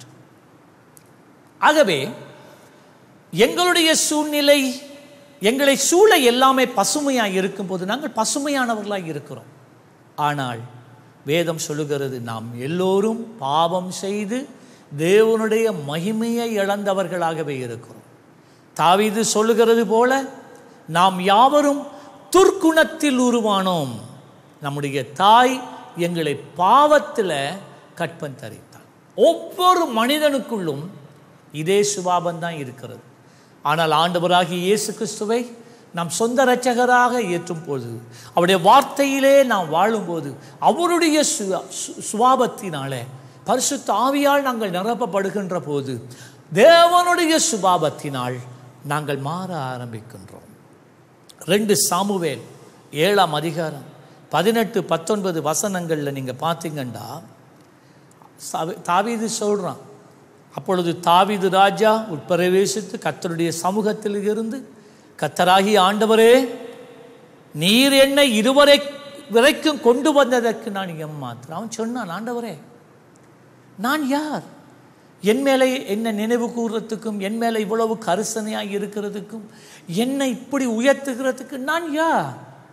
ஆகவே எங்களுடைய சூழ்நிலை எங்களை சூழ எல்லாமே பசுமையாக இருக்கும்போது நாங்கள் பசுமையானவர்களாக இருக்கிறோம் ஆனால் வேதம் சொல்லுகிறது நாம் எல்லோரும் பாவம் செய்து தேவனுடைய மகிமையை இழந்தவர்களாகவே இருக்கிறோம் தாவீது சொல்லுகிறது போல நாம் யாவரும் துர்க்குணத்தில் உருவானோம் நம்முடைய தாய் எங்களை பாவத்தில் கற்பன் தரித்தாள் ஒவ்வொரு மனிதனுக்குள்ளும் இதே சுபாவம் தான் இருக்கிறது ஆனால் ஆண்டவராகிய இயேசு கிறிஸ்துவை நாம் சொந்த இரட்சகராக ஏற்றும் போது அவருடைய வார்த்தையிலே நாம் வாழும்போது அவருடைய சு- சு- சுபாவத்தினாலே பரிசுத்த ஆவியால் நாங்கள் நிரப்பப்படுகின்ற போது தேவனுடைய சுபாவத்தினால் நாங்கள் மாற ஆரம்பிக்கின்றோம் ரெண்டு சாமுவேல் ஏழாம் அதிகாரம் பதினெட்டு பத்தொன்பது வசனங்களில் நீங்கள் பார்த்தீங்கன்னா சாவி- தாவீது சொல்கிறான் அப்பொழுது தாவீது ராஜா உட்பிரவேசித்து கர்த்தருடைய சமூகத்தில் இருந்து கத்தராகி ஆண்டவரே நீர் என்னை இதுவரை வரைக்கும் கொண்டு வந்ததற்கு நான் எம்மாத்திரம் அவன் சொன்னான் ஆண்டவரே நான் யார் என் மேலே என்ன நினைவு கூறுறதுக்கும் என் மேலே இவ்வளவு கரிசனையாக இருக்கிறதுக்கும் என்னை இப்படி உயர்த்துகிறதுக்கு நான் யார்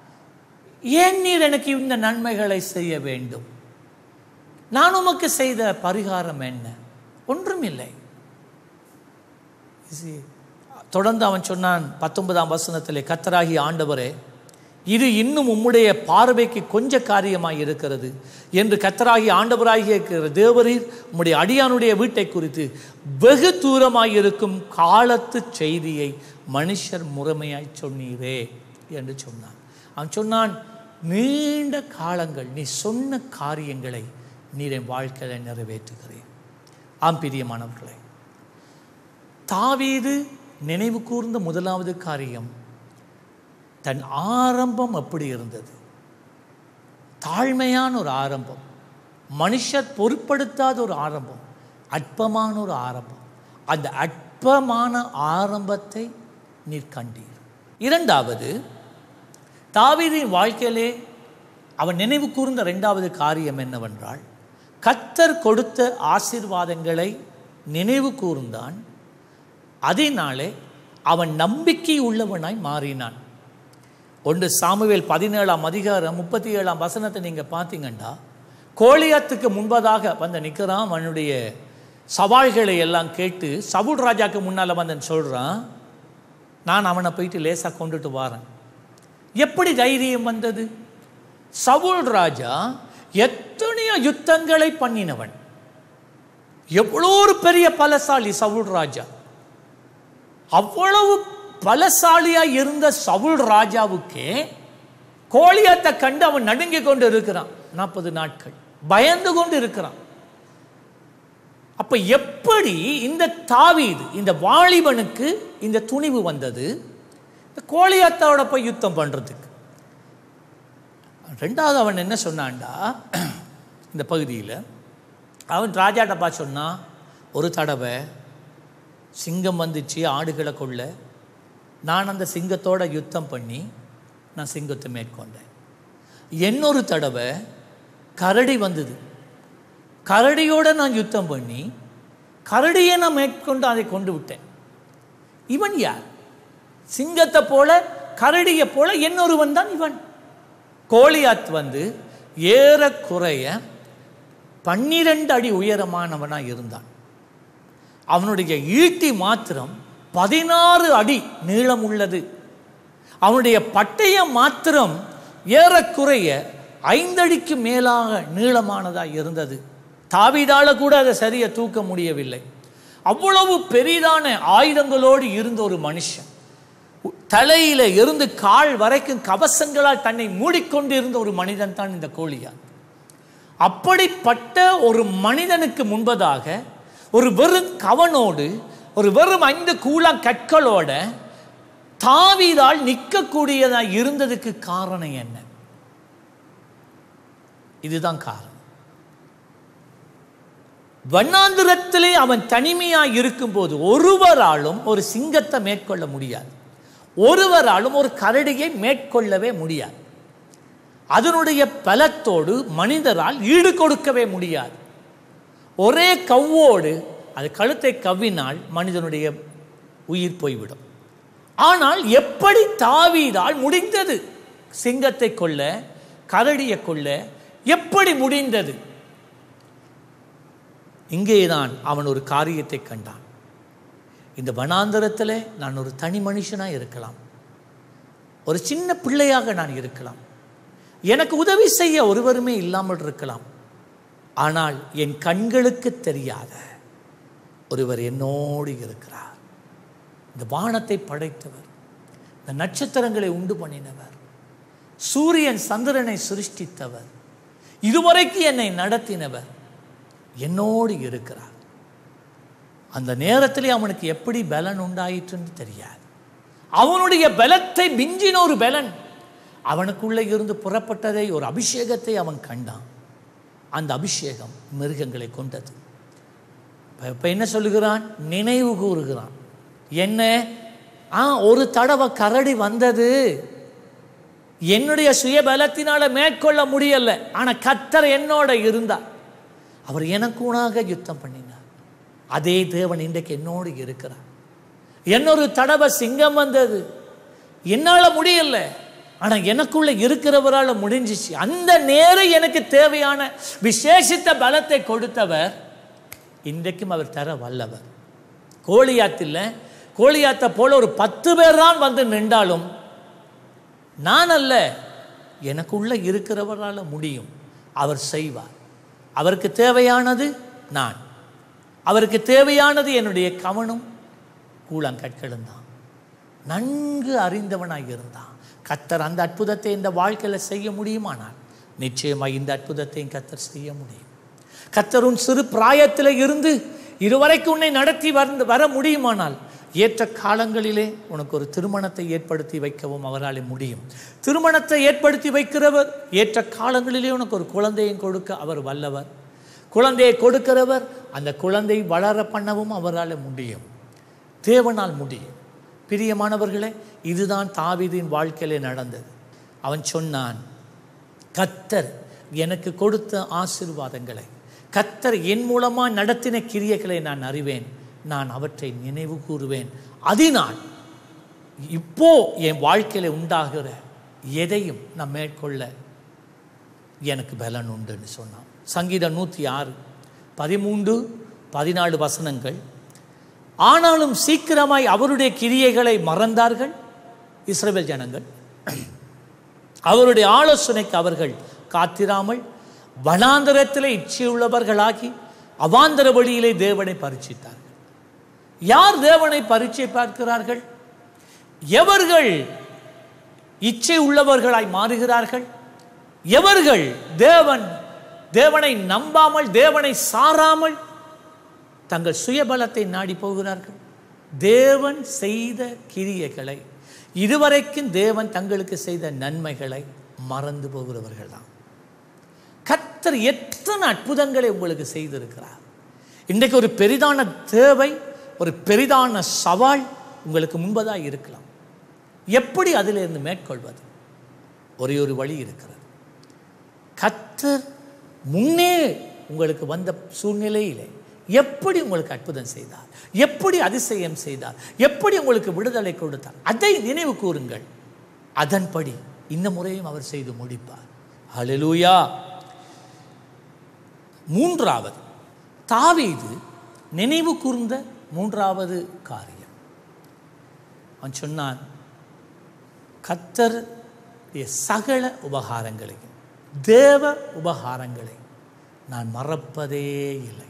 ஏன் நீர் எனக்கு இந்த நன்மைகளை செய்ய வேண்டும் நான் உமக்கு செய்த பரிகாரம் என்ன ஒன்றுமில்லை See, தொடர்ந்து அவன் சொன்னான் பத்தொன்பதாம் வசனத்திலே கத்தராகி ஆண்டவரே இது இன்னும் உம்முடைய பார்வைக்கு கொஞ்ச காரியமாய் இருக்கிறது என்று கத்தராகி ஆண்டவராகிய இருக்கிற தேவரீர் உம்முடைய அடியானுடைய வீட்டை குறித்து வெகு தூரமாய் இருக்கும் காலத்து செய்தியை மனுஷர் முறைமையாய் சொன்னீரே என்று சொன்னான் அவன் சொன்னான் நீண்ட காலங்கள் நீ சொன்ன காரியங்களை நீர் என் வாழ்க்கையில் நிறைவேற்றுகிறேன் ஆம் பிரியமானவர்களே தாவீது நினைவு கூர்ந்த முதலாவது காரியம் தன் ஆரம்பம் அப்படி இருந்தது தாழ்மையான ஒரு ஆரம்பம் மனுஷர் பொருட்படுத்தாத ஒரு ஆரம்பம் அற்பமான ஒரு ஆரம்பம் அந்த அற்பமான ஆரம்பத்தை நீர் கண்டீர் இரண்டாவது தாவீதின் வாழ்க்கையிலே அவன் நினைவு கூர்ந்த இரண்டாவது காரியம் என்னவென்றால் கத்தர் கொடுத்த ஆசீர்வாதங்களை நினைவு கூர்ந்தான் அதனாலே அவன் நம்பிக்கை உள்ளவனாய் மாறினான் ஒன்று சாமுவேல் பதினேழாம் அதிகாரம் முப்பத்தி ஏழாம் வசனத்தை நீங்கள் பார்த்தீங்கன்னா கோலியாத்துக்கு முன்பதாக வந்து நிற்கிறான் அவனுடைய சவால்களை எல்லாம் கேட்டு சவுல் ராஜாக்கு முன்னால் வந்து சொல்கிறான் நான் அவனை போயிட்டு லேசாக கொண்டுட்டு வரேன் எப்படி தைரியம் வந்தது சவுல் ராஜா எத்தனையோ யுத்தங்களை பண்ணினவன் எவ்வளோ ஒரு பெரிய பலசாலி சவுல் ராஜா அவ்வளவு பலசாலியா இருந்த சவுல் ராஜாவுக்கே கோலியாத்தை கண்டு அவன் நடுங்கி கொண்டு இருக்கிறான் நாற்பது நாட்கள் பயந்து கொண்டு இருக்கிறான் அப்ப எப்படி இந்த தாவீது இந்த வாலிபனுக்கு இந்த துணிவு வந்தது இந்த கோலியாத்தாவோட போய் யுத்தம் பண்றதுக்கு ரெண்டாவது அவன் என்ன சொன்னான்டா இந்த பகுதியில் அவன் ராஜாட்ட பா சொன்னான் ஒரு தடவை சிங்கம் வந்துச்சு ஆடுகளை கொள்ள நான் அந்த சிங்கத்தோட யுத்தம் பண்ணி நான் சிங்கத்தை மேற்கொண்டேன் இன்னொரு தடவை கரடி வந்தது கரடியோட நான் யுத்தம் பண்ணி கரடியை நான் மேற்கொண்டு அதை கொண்டு விட்டேன் இவன் யார் சிங்கத்தை போல கரடியை போல இன்னொருவன் தான் இவன் கோலியாத் வந்து ஏறக்குறைய பன்னிரண்டு அடி உயரமானவனாக இருந்தான் அவனுடைய ஈட்டி மாத்திரம் பதினாறு அடி நீளம் உள்ளது அவனுடைய பட்டயம் மாத்திரம் ஏறக்குறைய ஐந்தடிக்கு மேலாக நீளமானதாக இருந்தது தாவிதால கூட அதை சரியா தூக்க முடியவில்லை அவ்வளவு பெரிதான ஆயுதங்களோடு இருந்த ஒரு மனுஷன் தலையில இருந்து கால் வரைக்கும் கவசங்களால் தன்னை மூடிக்கொண்டு இருந்த ஒரு மனிதன் தான் இந்த கோழியார் அப்படிப்பட்ட ஒரு மனிதனுக்கு முன்பதாக ஒரு வெறும் கவனோடு ஒரு வெறும் ஐந்து கூழா கற்களோட தாவீதால் நிற்கக்கூடியதா இருந்ததுக்கு காரணம் என்ன இதுதான் காரணம் வண்ணாந்திரத்திலே அவன் தனிமையாக இருக்கும்போது ஒருவராலும் ஒரு சிங்கத்தை மேற்கொள்ள முடியாது ஒருவராலும் ஒரு கரடியை மேற்கொள்ளவே முடியாது அதனுடைய பலத்தோடு மனிதரால் ஈடு கொடுக்கவே முடியாது ஒரே கவ்வோடு அது கழுத்தை கவ்வினால் மனிதனுடைய உயிர் போய்விடும் ஆனால் எப்படி தாவீதால் முடிந்தது சிங்கத்தை கொல்ல கரடியை கொல்ல எப்படி முடிந்தது இங்கேதான் அவன் ஒரு காரியத்தை கண்டான் இந்த வனாந்தரத்தில் நான் ஒரு தனி மனுஷனாக இருக்கலாம் ஒரு சின்ன பிள்ளையாக நான் இருக்கலாம் எனக்கு உதவி செய்ய ஒருவருமே இல்லாமல் இருக்கலாம் ஆனால் என் கண்களுக்கு தெரியாத ஒருவர் என்னோடு இருக்கிறார் இந்த வானத்தை படைத்தவர் இந்த நட்சத்திரங்களை உண்டு பண்ணினவர் சூரியன் சந்திரனை சிருஷ்டித்தவர் இதுவரைக்கு என்னை நடத்தினவர் என்னோடு இருக்கிறார் அந்த நேரத்திலே அவனுக்கு எப்படி பலன் உண்டாயிற்றுன்னு தெரியாது அவனுடைய பலத்தை மிஞ்சின ஒரு பலன் அவனுக்குள்ளே இருந்து புறப்பட்டதை ஒரு அபிஷேகத்தை அவன் கண்டான் அந்த அபிஷேகம் மிருகங்களை கொண்டது இப்போ என்ன சொல்லுகிறான் நினைவு கூறுகிறான் என்ன ஆ ஒரு தடவை கரடி வந்தது என்னுடைய சுயபலத்தினால மேற்கொள்ள முடியல ஆனால் கத்தர் என்னோட இருந்தார் அவர் எனக்குனாக யுத்தம் பண்ணினார் அதே தேவன் இன்றைக்கு என்னோடு இருக்கிறார் என்னொரு தடவை சிங்கம் வந்தது என்னால் முடியல ஆனால் எனக்குள்ள இருக்கிறவரால் முடிஞ்சிச்சு அந்த நேரம் எனக்கு தேவையான விசேஷித்த பலத்தை கொடுத்தவர் இன்றைக்கும் அவர் தர வல்லவர் கோழியாத்தில் கோழியாத்தை போல ஒரு பத்து பேர் தான் வந்து நின்றாலும் நான் அல்ல எனக்குள்ள இருக்கிறவரால் முடியும் அவர் செய்வார் அவருக்கு தேவையானது நான் அவருக்கு தேவையானது என்னுடைய கவனம் கூழாங்கற்களும் தான் நன்கு அறிந்தவனாக இருந்தான் கத்தர் அந்த அற்புதத்தை இந்த வாழ்க்கையில் செய்ய முடியுமானால் நிச்சயமாக இந்த அற்புதத்தையும் கத்தர் செய்ய முடியும் கத்தர் உன் சிறு பிராயத்தில் இருந்து இதுவரைக்கும் உன்னை நடத்தி வந்து வர முடியுமானால் ஏற்ற காலங்களிலே உனக்கு ஒரு திருமணத்தை ஏற்படுத்தி வைக்கவும் அவரால் முடியும் திருமணத்தை ஏற்படுத்தி வைக்கிறவர் ஏற்ற காலங்களிலே உனக்கு ஒரு குழந்தையும் கொடுக்க அவர் வல்லவர் குழந்தையை கொடுக்கிறவர் அந்த குழந்தை வளர பண்ணவும் அவரால் முடியும் தேவனால் முடியும் பிரியமானவர்களே இதுதான் தாவீதின் வாழ்க்கையிலே நடந்தது அவன் சொன்னான் கத்தர் எனக்கு கொடுத்த ஆசிர்வாதங்களை கத்தர் என் மூலமாக நடத்தின கிரியைகளை நான் அறிவேன் நான் அவற்றை நினைவு கூறுவேன் அதனால் இப்போ என் வாழ்க்கையில் உண்டாகிற எதையும் நான் மேற்கொள்ள எனக்கு பலன் உண்டுன்னு சொன்னான் சங்கீதம் நூற்றி ஆறு பதிமூன்று பதினாலு வசனங்கள் ஆனாலும் சீக்கிரமாய் அவருடைய கிரியைகளை மறந்தார்கள் இஸ்ரவேல் ஜனங்கள் அவருடைய ஆலோசனைக்கு அவர்கள் காத்திராமல் வனாந்தரத்திலே இச்சையுள்ளவர்களாகி அவாந்தர வழியிலே தேவனை பரீட்சித்தார்கள் யார் தேவனை பரீட்சை பார்க்கிறார்கள் எவர்கள் இச்சை உள்ளவர்களாய் மாறுகிறார்கள் எவர்கள் தேவன் தேவனை நம்பாமல் தேவனை சாராமல் தங்கள் சுயபலத்தை நாடி போகிறார்கள் தேவன் செய்த கிரியைகளை இதுவரைக்கும் தேவன் தங்களுக்கு செய்த நன்மைகளை மறந்து போகிறவர்கள் தான் கத்தர் எத்தனை அற்புதங்களை உங்களுக்கு செய்திருக்கிறார் இன்றைக்கு ஒரு பெரிதான தேவை ஒரு பெரிதான சவால் உங்களுக்கு முன்பதாக இருக்கலாம் எப்படி அதிலிருந்து மேற்கொள்வது ஒரே ஒரு வழி இருக்கிறது கத்தர் முன்னே உங்களுக்கு வந்த சூழ்நிலையிலே எப்படி உங்களுக்கு அற்புதம் செய்தார் எப்படி அதிசயம் செய்தார் எப்படி உங்களுக்கு விடுதலை கொடுத்தார் அதை நினைவு கூறுங்கள் அதன்படி இந்த முறையும் அவர் செய்து முடிப்பார் ஹalleluya மூன்றாவது தாவீது நினைவு கூர்ந்த மூன்றாவது காரியம் அவன் சொன்னான் கத்தர் சகல உபகாரங்களையும் தேவ உபகாரங்களை நான் மறப்பதே இல்லை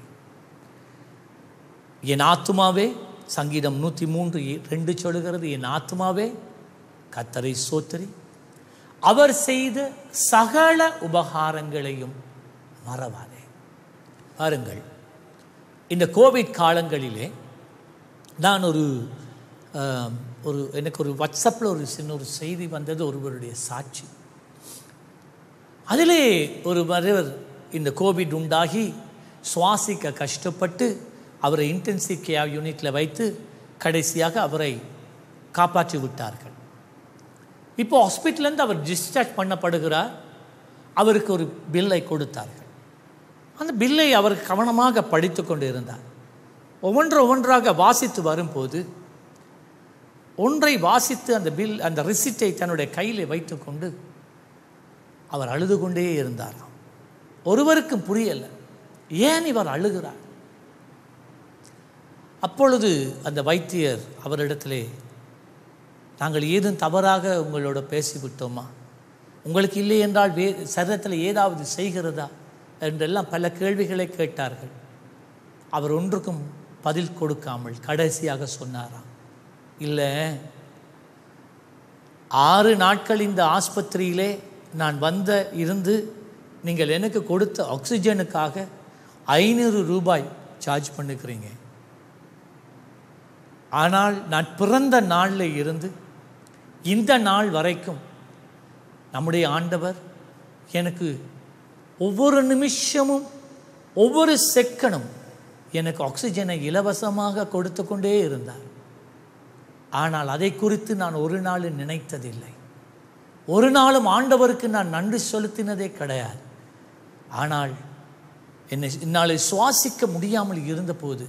என் ஆத்துமாவே சங்கீதம் நூற்றி மூன்று ரெண்டு சொல்லுகிறது என் ஆத்துமாவே கத்தரை சோத்திரி அவர் செய்த சகல உபகாரங்களையும் மறவாதே பாருங்கள் இந்த கோவிட் காலங்களிலே நான் ஒரு ஆம், ஒரு எனக்கு ஒரு வாட்ஸ்அப்பில் ஒரு சின்ன ஒரு செய்தி வந்தது ஒருவருடைய சாட்சி அதிலே ஒரு மருவர் இந்த கோவிட் உண்டாகி சுவாசிக்க கஷ்டப்பட்டு அவரை இன்டென்சிவ் கேர் யூனிட்டில் வைத்து கடைசியாக அவரை காப்பாற்றி விட்டார்கள் இப்போ ஹாஸ்பிட்டலேருந்து அவர் டிஸ்சார்ஜ் பண்ணப்படுகிறார் அவருக்கு ஒரு பில்லை கொடுத்தார்கள் அந்த பில்லை அவர் கவனமாக படித்து கொண்டு இருந்தார் ஒவ்வொன்று ஒவ்வொன்றாக வாசித்து வரும்போது ஒன்றை வாசித்து அந்த பில் அந்த ரிசிட்டை தன்னுடைய கையில் வைத்துக்கொண்டு அவர் அழுது கொண்டே இருந்தாராம் ஒருவருக்கும் புரியல ஏன் இவர் அழுகிறார் அப்பொழுது அந்த வைத்தியர் அவரிடத்திலே நாங்கள் ஏதும் தவறாக உங்களோட பேசிவிட்டோமா உங்களுக்கு இல்லை என்றால் வே சரீரத்தில் ஏதாவது செய்கிறதா என்றெல்லாம் பல கேள்விகளை கேட்டார்கள் அவர் ஒன்றுக்கும் பதில் கொடுக்காமல் கடைசியாக சொன்னாராம் இல்லை ஆறு நாட்கள் இந்த ஆஸ்பத்திரியிலே நான் வந்த இருந்து நீங்கள் எனக்கு கொடுத்த ஆக்சிஜனுக்காக ஐநூறு ரூபாய் சார்ஜ் பண்ணுக்கிறீங்க ஆனால் நான் பிறந்த நாளில் இருந்து இந்த நாள் வரைக்கும் நம்முடைய ஆண்டவர் எனக்கு ஒவ்வொரு நிமிஷமும் ஒவ்வொரு செக்கனும் எனக்கு ஆக்சிஜனை இலவசமாக கொடுத்து கொண்டே இருந்தார் ஆனால் அதை குறித்து நான் ஒரு நாள் நினைத்ததில்லை ஒரு நாளும் ஆண்டவருக்கு நான் நன்றி செலுத்தினதே கிடையாது ஆனால் என்னை என்னால் சுவாசிக்க முடியாமல் இருந்தபோது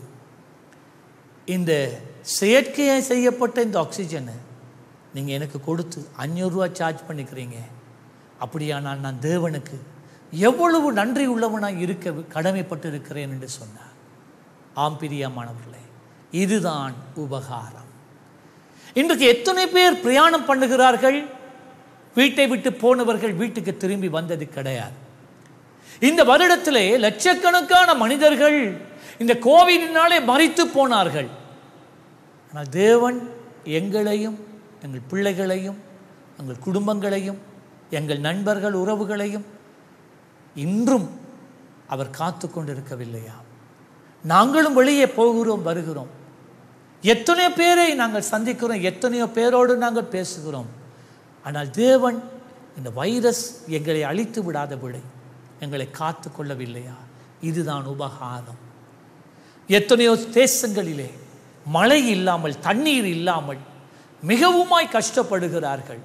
இந்த செயற்கையாக செய்யப்பட்ட இந்த ஆக்சிஜனை நீங்கள் எனக்கு கொடுத்து அஞ்சூறுரூவா சார்ஜ் பண்ணிக்கிறீங்க அப்படியானால் நான் தேவனுக்கு எவ்வளவு நன்றி உள்ளவனாக இருக்க கடமைப்பட்டு இருக்கிறேன் என்று சொன்னார் ஆம் பிரியமானவர்களே இதுதான் உபகாரம் இன்றைக்கு எத்தனை பேர் பிரயாணம் பண்ணுகிறார்கள் வீட்டை விட்டு போனவர்கள் வீட்டுக்கு திரும்பி வந்தது கிடையாது இந்த வருடத்திலே லட்சக்கணக்கான மனிதர்கள் இந்த கோவிடினாலே மறித்து போனார்கள் ஆனால் தேவன் எங்களையும் எங்கள் பிள்ளைகளையும் எங்கள் குடும்பங்களையும் எங்கள் நண்பர்கள் உறவுகளையும் இன்றும் அவர் காத்து கொண்டிருக்கவில்லையா நாங்களும் வெளியே போகிறோம் வருகிறோம் எத்தனையோ பேரை நாங்கள் சந்திக்கிறோம் எத்தனையோ பேரோடு நாங்கள் பேசுகிறோம் ஆனால் தேவன் இந்த வைரஸ் எங்களை அழித்து விடாதபடி எங்களை காத்து கொள்ளவில்லையா இதுதான் உபகாரம் எத்தனையோ தேசங்களிலே மழை இல்லாமல் தண்ணீர் இல்லாமல் மிகவுமாய் கஷ்டப்படுகிறார்கள்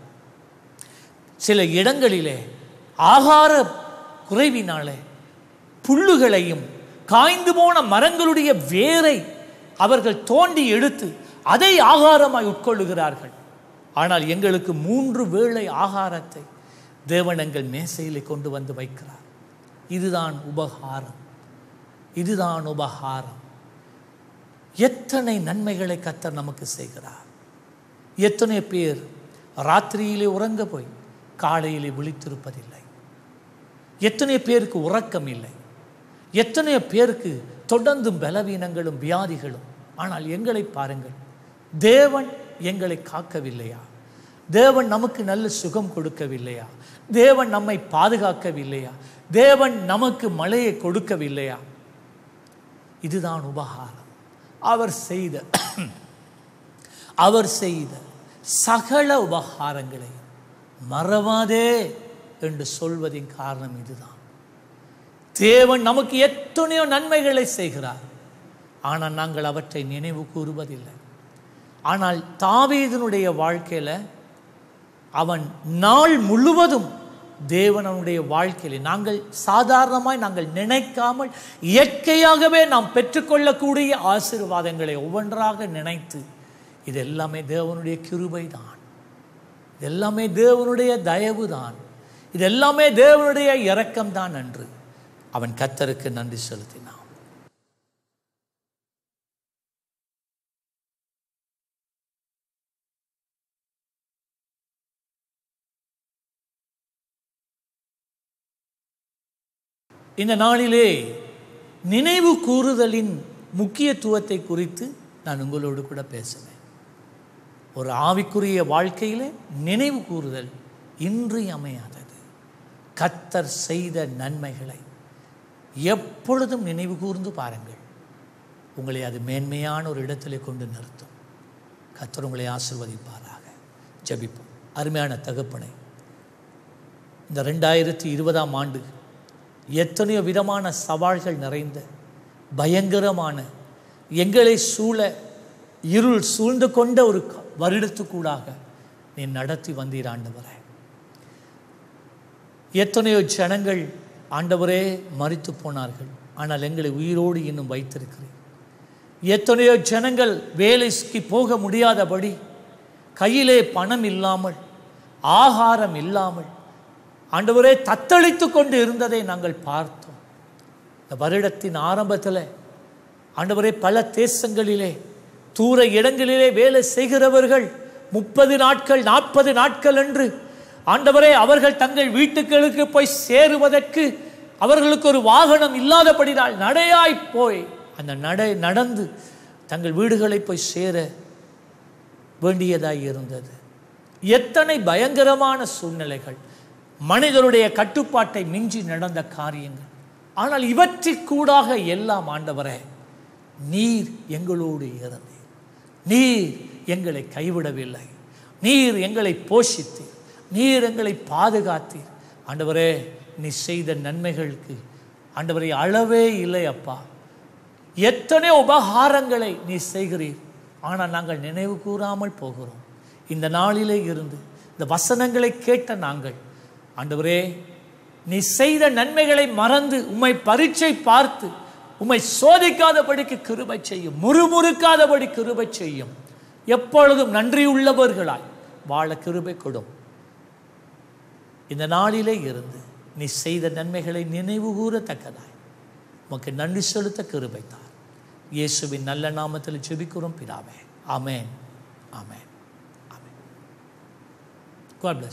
சில இடங்களிலே ஆகார குறைவினாலே புல்லுகளையும் காய்ந்து போன மரங்களுடைய வேரை அவர்கள் தோண்டி எடுத்து அதை ஆகாரமாய் உட்கொள்ளுகிறார்கள் ஆனால் எங்களுக்கு மூன்று வேளை ஆகாரத்தை தேவன் எங்கள் மேசையிலே கொண்டு வந்து வைக்கிறார் இதுதான் உபகாரம் இதுதான் உபகாரம் எத்தனை நன்மைகளை கத்தர் நமக்கு செய்கிறார் எத்தனை பேர் ராத்திரியிலே உறங்க போய் காலையிலே விழித்திருப்பதில்லை எத்தனை பேருக்கு உறக்கம் இல்லை எத்தனை பேருக்கு தொடர்ந்தும் பலவீனங்களும் வியாதிகளும் ஆனால் எங்களை பாருங்கள் தேவன் எங்களை காக்கவில்லையா தேவன் நமக்கு நல்ல சுகம் கொடுக்கவில்லையா தேவன் நம்மை பாதுகாக்கவில்லையா தேவன் நமக்கு மழையை கொடுக்கவில்லையா இதுதான் உபகாரம் அவர் செய்த அவர் செய்த சகல உபகாரங்களை மறவாதே என்று சொல்வதின் காரணம் இதுதான் தேவன் நமக்கு எத்தனையோ நன்மைகளை செய்கிறார் ஆனால் நாங்கள் அவற்றை நினைவு கூறுவதில்லை ஆனால் தாவீதனுடைய வாழ்க்கையில் அவன் நாள் முழுவதும் தேவன் அவனுடைய வாழ்க்கையில் நாங்கள் சாதாரணமாய் நாங்கள் நினைக்காமல் இயற்கையாகவே நாம் பெற்றுக்கொள்ளக்கூடிய ஆசீர்வாதங்களை ஒவ்வொன்றாக நினைத்து இது எல்லாமே தேவனுடைய கிருபை தான் இது எல்லாமே தேவனுடைய தயவு தான் இது எல்லாமே தேவனுடைய இரக்கம்தான் என்று அவன் கத்தருக்கு நன்றி செலுத்தினான் இந்த நாளிலே நினைவு கூறுதலின் முக்கியத்துவத்தை குறித்து நான் உங்களோடு கூட பேசுவேன் ஒரு ஆவிக்குரிய வாழ்க்கையிலே நினைவு கூறுதல் இன்றியமையாதது கத்தர் செய்த நன்மைகளை எப்பொழுதும் நினைவு கூர்ந்து பாருங்கள் உங்களை அது மேன்மையான ஒரு இடத்திலே கொண்டு நிறுத்தும் கத்தர் உங்களை ஆசிர்வதிப்பாராக ஜபிப்போம் அருமையான தகப்பனை இந்த ரெண்டாயிரத்தி இருபதாம் ஆண்டு எத்தனையோ விதமான சவால்கள் நிறைந்த பயங்கரமான எங்களை சூழ இருள் சூழ்ந்து கொண்ட ஒரு க- வருடத்துக்கூடாக நீ நடத்தி வந்தீர் ஆண்டவரே எத்தனையோ ஜனங்கள் ஆண்டவரே மரித்து போனார்கள் ஆனால் எங்களை உயிரோடு இன்னும் வைத்திருக்கிறேன் எத்தனையோ ஜனங்கள் வேலைக்கு போக முடியாதபடி கையிலே பணம் இல்லாமல் ஆகாரம் இல்லாமல் ஆண்டவரே தத்தளித்து கொண்டு இருந்ததை நாங்கள் பார்த்தோம் இந்த வருடத்தின் ஆரம்பத்தில் ஆண்டவரே பல தேசங்களிலே தூர இடங்களிலே வேலை செய்கிறவர்கள் முப்பது நாட்கள் நாற்பது நாட்கள் என்று ஆண்டவரே அவர்கள் தங்கள் வீட்டுகளுக்கு போய் சேருவதற்கு அவர்களுக்கு ஒரு வாகனம் இல்லாதபடினால் நடையாய் போய் அந்த நடை நடந்து தங்கள் வீடுகளை போய் சேர வேண்டியதாய் இருந்தது எத்தனை பயங்கரமான சூழ்நிலைகள் மனிதருடைய கட்டுப்பாட்டை மிஞ்சி நடந்த காரியங்கள் ஆனால் இவற்றிற்கூடாக எல்லாம் ஆண்டவரே நீர் எங்களோடு இருந்தீர் நீர் எங்களை கைவிடவில்லை நீர் எங்களை போஷித்தீர் நீர் எங்களை பாதுகாத்தீர் ஆண்டவரே நீ செய்த நன்மைகளுக்கு ஆண்டவரே அளவே இல்லை அப்பா எத்தனை உபகாரங்களை நீ செய்கிறீர் ஆனால் நாங்கள் நினைவு கூறாமல் போகிறோம் இந்த நாளிலே இருந்து இந்த வசனங்களை கேட்ட நாங்கள் ஆண்டவரே நீ செய்த நன்மைகளை மறந்து உம்மை பரீட்சை பார்த்து உம்மை சோதிக்காதபடிக்கு கிருபை செய்யும் முறுமுறுக்காதபடி கிருபை செய்யும் எப்பொழுதும் நன்றி உள்ளவர்களாய் வாழ கிருபை கொடும் இந்த நாளிலே இருந்து நீ செய்த நன்மைகளை நினைவு கூறத்தக்கதாய் உமக்கு நன்றி செலுத்த கிருபை தார் இயேசுவின் நல்ல நாமத்தில் ஜெபிக்கிறோம் பிதாவே ஆமென் ஆமென் ஆமென் God bless